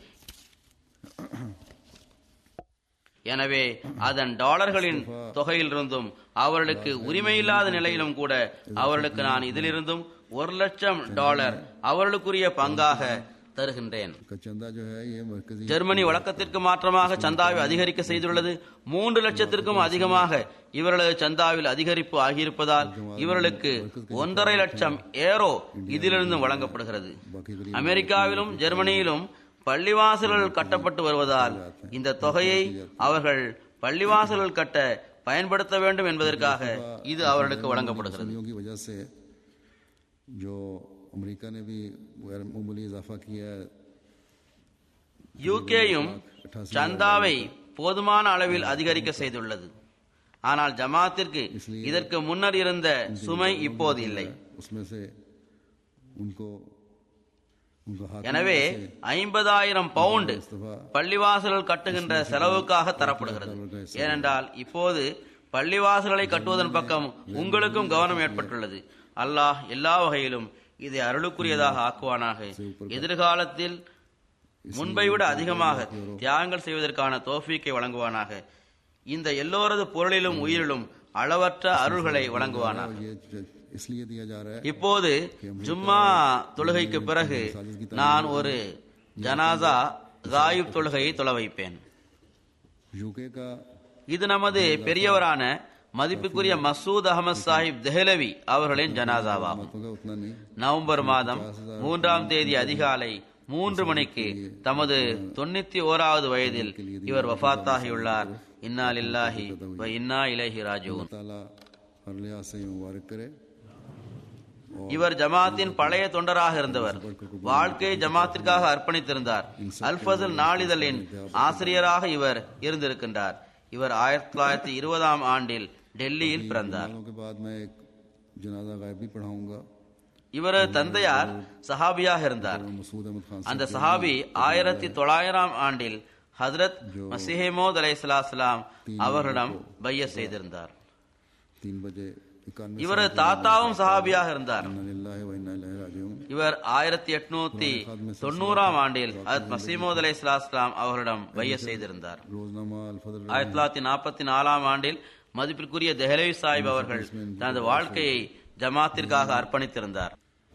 எனவே அதன் டாலர்களின் தொகையிலிருந்தும் அவர்களுக்கு உரிமையில்லாத நிலையிலும் கூட அவர்களுக்கு நான் இதிலிருந்தும் ஒரு லட்சம் டாலர் அவர்களுக்குரிய பங்காக தருகின்றேன் का चंदा जो है ये मरकजी ஜெர்மனி வழக்கத்திற்கு மாற்றமாக சந்தாவை அதிகரிக்க செய்துள்ளது மூன்று லட்சத்திற்கும் அதிகமாக இவர்களது சந்தாவில் அதிகரிப்பு ஆகியிருப்பதால் இவர்களுக்கு ஒன்றரை லட்சம் ஏரோ இதிலிருந்து வழங்கப்படுகிறது बाकी गरीब அமெரிக்காவிலும் ஜெர்மனியிலும் பள்ளிவாசல்கள் கட்டப்பட்டு வருவதால் இந்த தொகையை அவர்கள் பள்ளிவாசல்கள் கட்ட பயன்படுத்த வேண்டும் என்பதற்காக இது அவர்களுக்கு வழங்கப்படுகிறது मौसमियों की वजह से जो अमेरिका ने भी गैर मामूली इजाफा किया है யூகேயும் சந்தாவை போதுமான அளவில் அதிகரிக்க செய்துள்ளது ஆனால் ஜமாத்திற்கு இதற்கு முன்னர் இருந்த சுமை இப்போது இல்லை उसमें से उनको उनका हाथ எனவே ஐம்பதாயிரம் பவுண்ட் பள்ளிவாசல்கள் கட்டுகின்ற செலவுக்காக தரப்படுகிறது ஏனென்றால் இப்போது பள்ளிவாசல்களை கட்டுவதன் பக்கம் உங்களுக்கும் கவனம் ஏற்பட்டுள்ளது அல்லாஹ் எல்லா வகையிலும் இதை அருளுக்குரியதாக ஆக்குவானாக எதிர்காலத்தில் முன்பை விட அதிகமாக தியாகங்கள் செய்வதற்கான தோஃபீக்கை வழங்குவானாக இந்த எல்லோரது பொருளிலும் உயிரிலும் அளவற்ற அருள்களை வழங்குவானாக ये ज- इसलिए दिया जा रहा है இப்போது ஜும்மா தொழுகைக்கு பிறகு நான் ஒரு ஜனாசா காயிப் தொழுகையை தொலை வைப்பேன் यूके का இது நமது பெரியவரான மதிப்புக்குரிய மசூத் அகமது சாஹிப் தெஹலவி அவர்களின் ஜனாசாவாகும் होगा उतना नहीं நவம்பர் மாதம் மூன்றாம் தேதி அதிகாலை மூன்று மணிக்கு தமது தொண்ணூத்தி ஓராவது வயதில் இவர் வஃத்தாகியுள்ளார் இன்னா லில்லாஹி வ இன்னா இலைஹி ராஜூன் ताला हर लिहाज से मुबारक करे இவர் ஜமாத்தின் பழைய தொண்டராக இருந்தவர் வாழ்க்கையை ஜமாத்திற்காக அர்ப்பணித்திருந்தார் அல்பசல் நாளிதழின் ஆசிரியராக இவர் இருந்திருக்கின்றார் இவர் ஆயிரத்தி தொள்ளாயிரத்தி இருபதாம் ஆண்டில் டெல்லியில் பிறந்தார் सालों के बाद मैं एक जनाजा गायब भी पढ़ाऊंगा இவரது தந்தையார் சஹாபியாக இருந்தார் और मसूद अहमद खान அந்த சஹாபி ஆயிரத்தி தொள்ளாயிரம் ஆண்டில் ஹஜரத் மசிஹமோத் அலைஹிஸ்ஸலாம் அவர்களிடம் பைய செய்திருந்தார் तीन बजे इक्यानवे இவரது தாத்தாவும் சஹாபியாக இருந்தார் राजून இவர் ஆயிரத்தி எட்நூத்தி தொண்ணூறாம் ஆண்டில் ஹஜரத் மசீமோத் அலைஹிஸ்ஸலாம் அவர்களிடம் பைய செய்திருந்தார் रोजनामा अलफजल ஆயிரத்தி தொள்ளாயிரத்தி நாற்பத்தி நாலாம் ஆண்டில் மதிப்பிற்குரிய தெஹலவி சாஹிப் அவர்கள் தனது வாழ்க்கையை ஜமாத்திற்காக அர்ப்பணித்திருந்தார்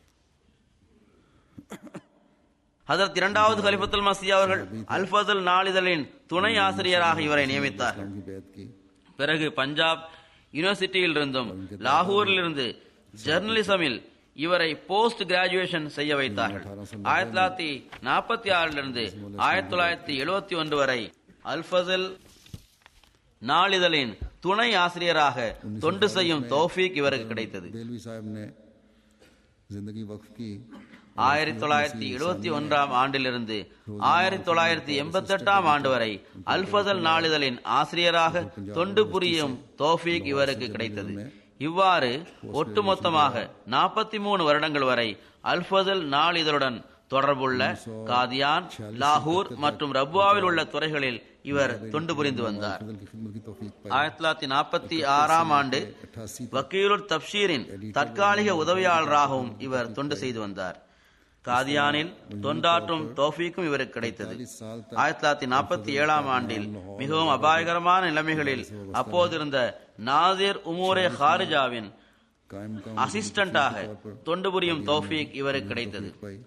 ஹதரத் இரண்டாவது கலிஃபத்துல் மசி அவர்கள் அல்ஃபதுல் நாளிதழின் துணை ஆசிரியராக இவரை நியமித்தார் की बैत की பிறகு பஞ்சாப் யூனிவர்சிட்டியில் இருந்தும் லாகூரில் இருந்து ஜெர்னலிசமில் இவரை போஸ்ட் கிராஜுவேஷன் செய்ய வைத்தார்கள் ஆயிரத்தி தொள்ளாயிரத்தி நாற்பத்தி ஆறிலிருந்து ஆயிரத்தி தொள்ளாயிரத்தி எழுபத்தி ஒன்று வரை அல்ஃபசல் நாளிதழின் துணை ஆசிரியராக தொண்டு செய்யும் தௌஃபீக் இவருக்கு கிடைத்தது देलवी साहब ने जिंदगी वक्फ की ஆயிரத்தி தொள்ளாயிரத்தி எழுபத்தி ஒன்றாம் ஆண்டிலிருந்து ஆயிரத்தி தொள்ளாயிரத்தி எண்பத்தி எட்டாம் ஆண்டு வரை அல்ஃபசல் நாளிதழின் ஆசிரியராக தொண்டு புரியும் தோஃபீக் இவருக்கு கிடைத்தது இவ்வாறு ஒட்டுமொத்தமாக நாற்பத்தி மூணு வருடங்கள் வரை அல்ஃபசல் நாளிதழுடன் தொடர்புள்ள காதியான் லாகூர் மற்றும் ரப்வாவில் உள்ள துறைகளில் இவர் தொண்டு புரிந்து வந்தார் फजल की खिदमत की तौफीक पाई ஆயிரத்தி தொள்ளாயிரத்தி நாற்பத்தி ஆறாம் ஆண்டு வக்கீலுர் தப்ஷீரின் தற்காலிக உதவியாளராகவும் இவர் தொண்டு செய்து வந்தார் காதியானில் தொண்டாற்றும் தோஃபீக்கும் இவருக்கு கிடைத்தது ஆயிரத்தி தொள்ளாயிரத்தி நாற்பத்தி ஏழாம் ஆண்டில் மிகவும் அபாயகரமான நிலைமைகளில் அப்போதிருந்த நாதிர் உமூரே ஹாரிஜாவின் कायम का அசிஸ்டண்டாக தொண்டு புரியும் தௌஃபீக் இவருக்கு கிடைத்தது पाई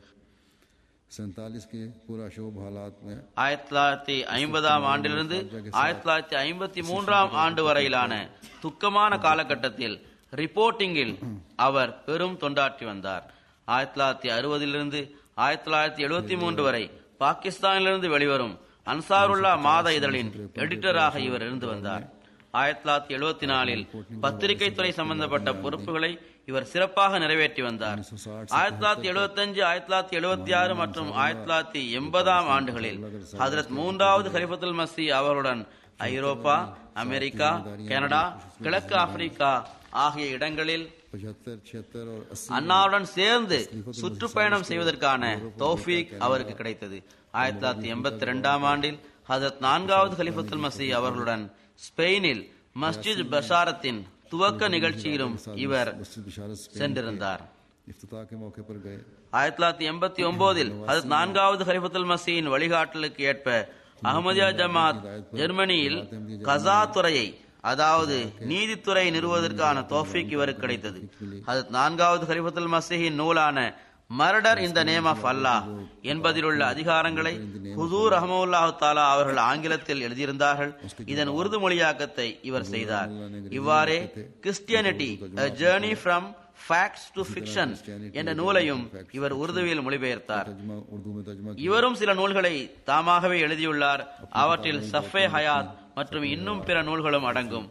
सैतालीस के पूरा शोभ हालात में ஆயிரத்தி தொள்ளாயிரத்தி ஐம்பதாம் ஆண்டிலிருந்து ஆயிரத்தி தொள்ளாயிரத்தி ஐம்பத்தி மூன்றாம் ஆண்டு வரையிலான துக்கமான காலகட்டத்தில் ரிப்போர்ட்டிங்கில் அவர் பெரும் தொண்டாற்றி வந்தார் ஆயிரத்தி தொள்ளாயிரத்தி அறுபதிலிருந்து ஆயிரத்தி தொள்ளாயிரத்தி எழுபத்தி மூன்று வரை பாகிஸ்தானிலிருந்து வெளிவரும் அன்சாருல்லா மாத இதழின் எடிட்டராக இவர் இருந்து வந்தார் ஆயிரத்தி தொள்ளாயிரத்தி எழுபத்தி நாலில் பத்திரிகை துறை சம்பந்தப்பட்ட பொறுப்புகளை இவர் சிறப்பாக நிறைவேற்றி வந்தார் ஆயிரத்தி தொள்ளாயிரத்தி எழுபத்தஞ்சு ஆயிரத்தி தொள்ளாயிரத்தி எழுபத்தி ஆறு மற்றும் ஆயிரத்தி தொள்ளாயிரத்தி எண்பதாம் ஆண்டுகளில் ஹதரத் மூன்றாவது ஹலிஃபத்துல் மசி அவர்களுடன் ஐரோப்பா அமெரிக்கா கனடா கிழக்கு ஆப்பிரிக்கா ஆகிய இடங்களில் पचहत्तर छिहत्तर और अस्सी அன்னாருடன் சேர்ந்து சுற்றுப்பயணம் செய்வதற்கான தௌஃபீக் அவருக்கு கிடைத்தது ஆயிரத்தி தொள்ளாயிரத்தி எண்பத்தி ரெண்டாம் ஆண்டில் ஹசரத் நான்காவது கலிஃபத்துல் மசி அவர்களுடன் ஸ்பெயினில் மஸ்ஜித் பஷாரத்தின் துவக்க நிகழ்ச்சியிலும் இவர் मस्जिद बिशारत स्पेन சென்றிருந்தார் इफ्तिताह के मौके पर गए ஆயிரத்தி தொள்ளாயிரத்தி எண்பத்தி ஒன்பதில் ஹசரத் நான்காவது ஹலிஃபத்துல் மசியின் வழிகாட்டலுக்கு ஏற்ப அகமதியா ஜமாத் ஜெர்மனியில் கசா துறையை அதாவது நீதித்துறை நிறுவுவதற்கான தோஃபிக் இவருக்கு கிடைத்தது ஹசரத் நான்காவது ஹலிஃபத்துல் மசிஹின் நூலான மர்டர் இந்த நேம் ஆஃப் அல்லாஹ் என்பதிலுள்ள அதிகாரங்களை ஹுசூர் அஹமவுல்லாஹு தாலா அவர்கள் ஆங்கிலத்தில் எழுதியிருந்தார்கள் இதன் உருது மொழியாக்கத்தை இவர் செய்தார் இவ்வாறே Christianity journey from facts to fiction என்ற நூலையும் இவர் உருதுவில் மொழிபெயர்த்தார் तर्जमा उर्दू में तर्जमा किया இவரும் சில நூல்களை தாமாகவே எழுதியுள்ளார் அவற்றில் சஃபே ஹயாத் மற்றும் இன்னும் பிற நூல்களும் அடங்கும்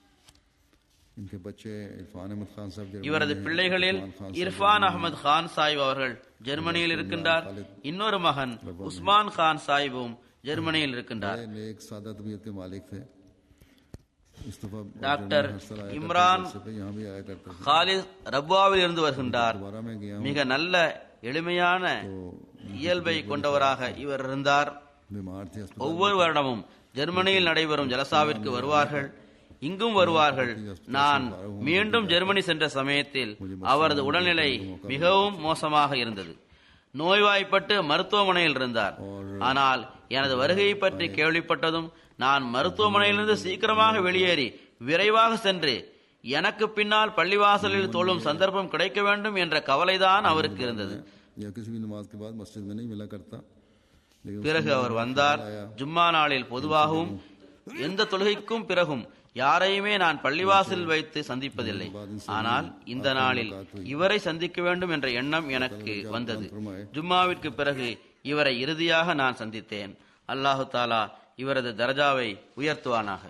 इनके बच्चे इरफान अहमद खान साहब जर्मनी இவரது में, பிள்ளைகளில் इरफान खान இர்ஃபான் அகமது கான் சாஹிப் அவர்கள் ஜெர்மனியில் இருக்கின்றார் இன்னொரு மகன் உஸ்மான் கான் சாஹிபும் ஜெர்மனியில் இருக்கின்றார் बड़े नेक सादा तबीयत के मालिक थे इस्तफा டாக்டர் जर्मनी हर साल आया इमरान करते थे, इससे यहाँ भी आया करते थे காலித் ரப்வாவில் இருந்து வருகின்றார் दोबारा मैं गया हूँ மிக நல்ல எளிமையான இயல்பை கொண்டவராக இவர் இருந்தார் बीमार थे अस्पताल ஒவ்வொரு வருடமும் ஜெர்மனியில் நடைபெறும் ஜலசாவிற்கு வருவார்கள் இங்கும் வருவார்கள் நான் மீண்டும் ஜெர்மனி சென்ற சமயத்தில் அவரது உடல்நிலை மிகவும் மோசமாக இருந்தது நோய்வாய்ப்பட்டு மருத்துவமனையில் இருந்தார் ஆனால் எனது வருகையை பற்றி கேள்விப்பட்டதும் நான் மருத்துவமனையிலிருந்து சீக்கிரமாக வெளியேறி விரைவாக சென்று எனக்கு பின்னால் பள்ளிவாசலில் தொழும் சந்தர்ப்பம் கிடைக்க வேண்டும் என்ற கவலைதான் அவருக்கு இருந்தது या किसी भी नमाज के बाद मस्जिद में नहीं मिला करता लेकिन பிறகு அவர் வந்தார் ஜும்மா நாளில் பொதுவாகவும் எந்த தொழுகைக்கும் பிறகும் யாரையுமே நான் பள்ளிவாசலில் வைத்து சந்திப்பதில்லை ஆனால் இந்த நாளில் இவரை சந்திக்க வேண்டும் என்ற எண்ணம் எனக்கு வந்தது ஜும்மாவிற்கு பிறகு இவரை இறுதியாக நான் சந்தித்தேன் அல்லாஹு தாலா இவரது தரஜாவை உயர்த்துவானாக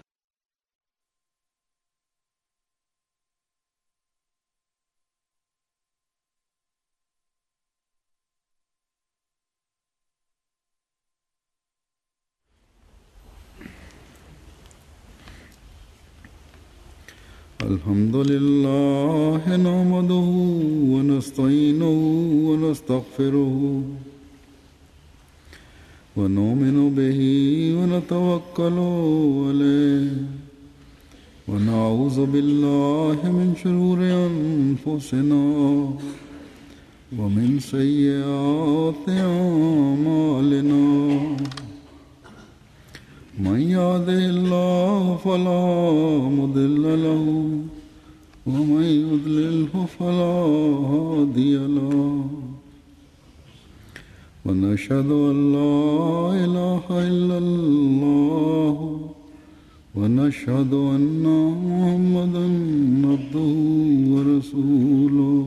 الحمد لله نحمده ونستعينه ونستغفره ونؤمن به ونتوكل عليه ونعوذ بالله من شرور أنفسنا ومن سيئات أعمالنا من يهده الله فلا مضل له ومن يضلله فلا هادي له ونشهد أن لا إله إلا الله ونشهد أن محمدا عبده ورسوله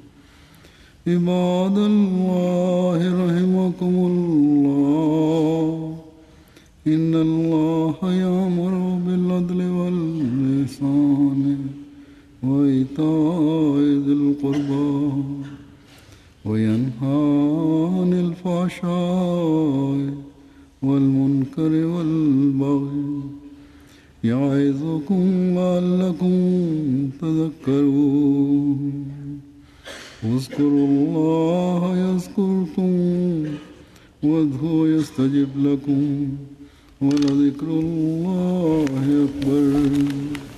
عباد الله رحمكم الله إن الله يأمر بالعدل والإحسان وإيتاء ذي القربى وينهى عن الفحشاء والمنكر والبغي يعظكم لعلكم تذكرون اذكروا الله يذكركم وادعوه يستجب لكم ولذكر الله أكبر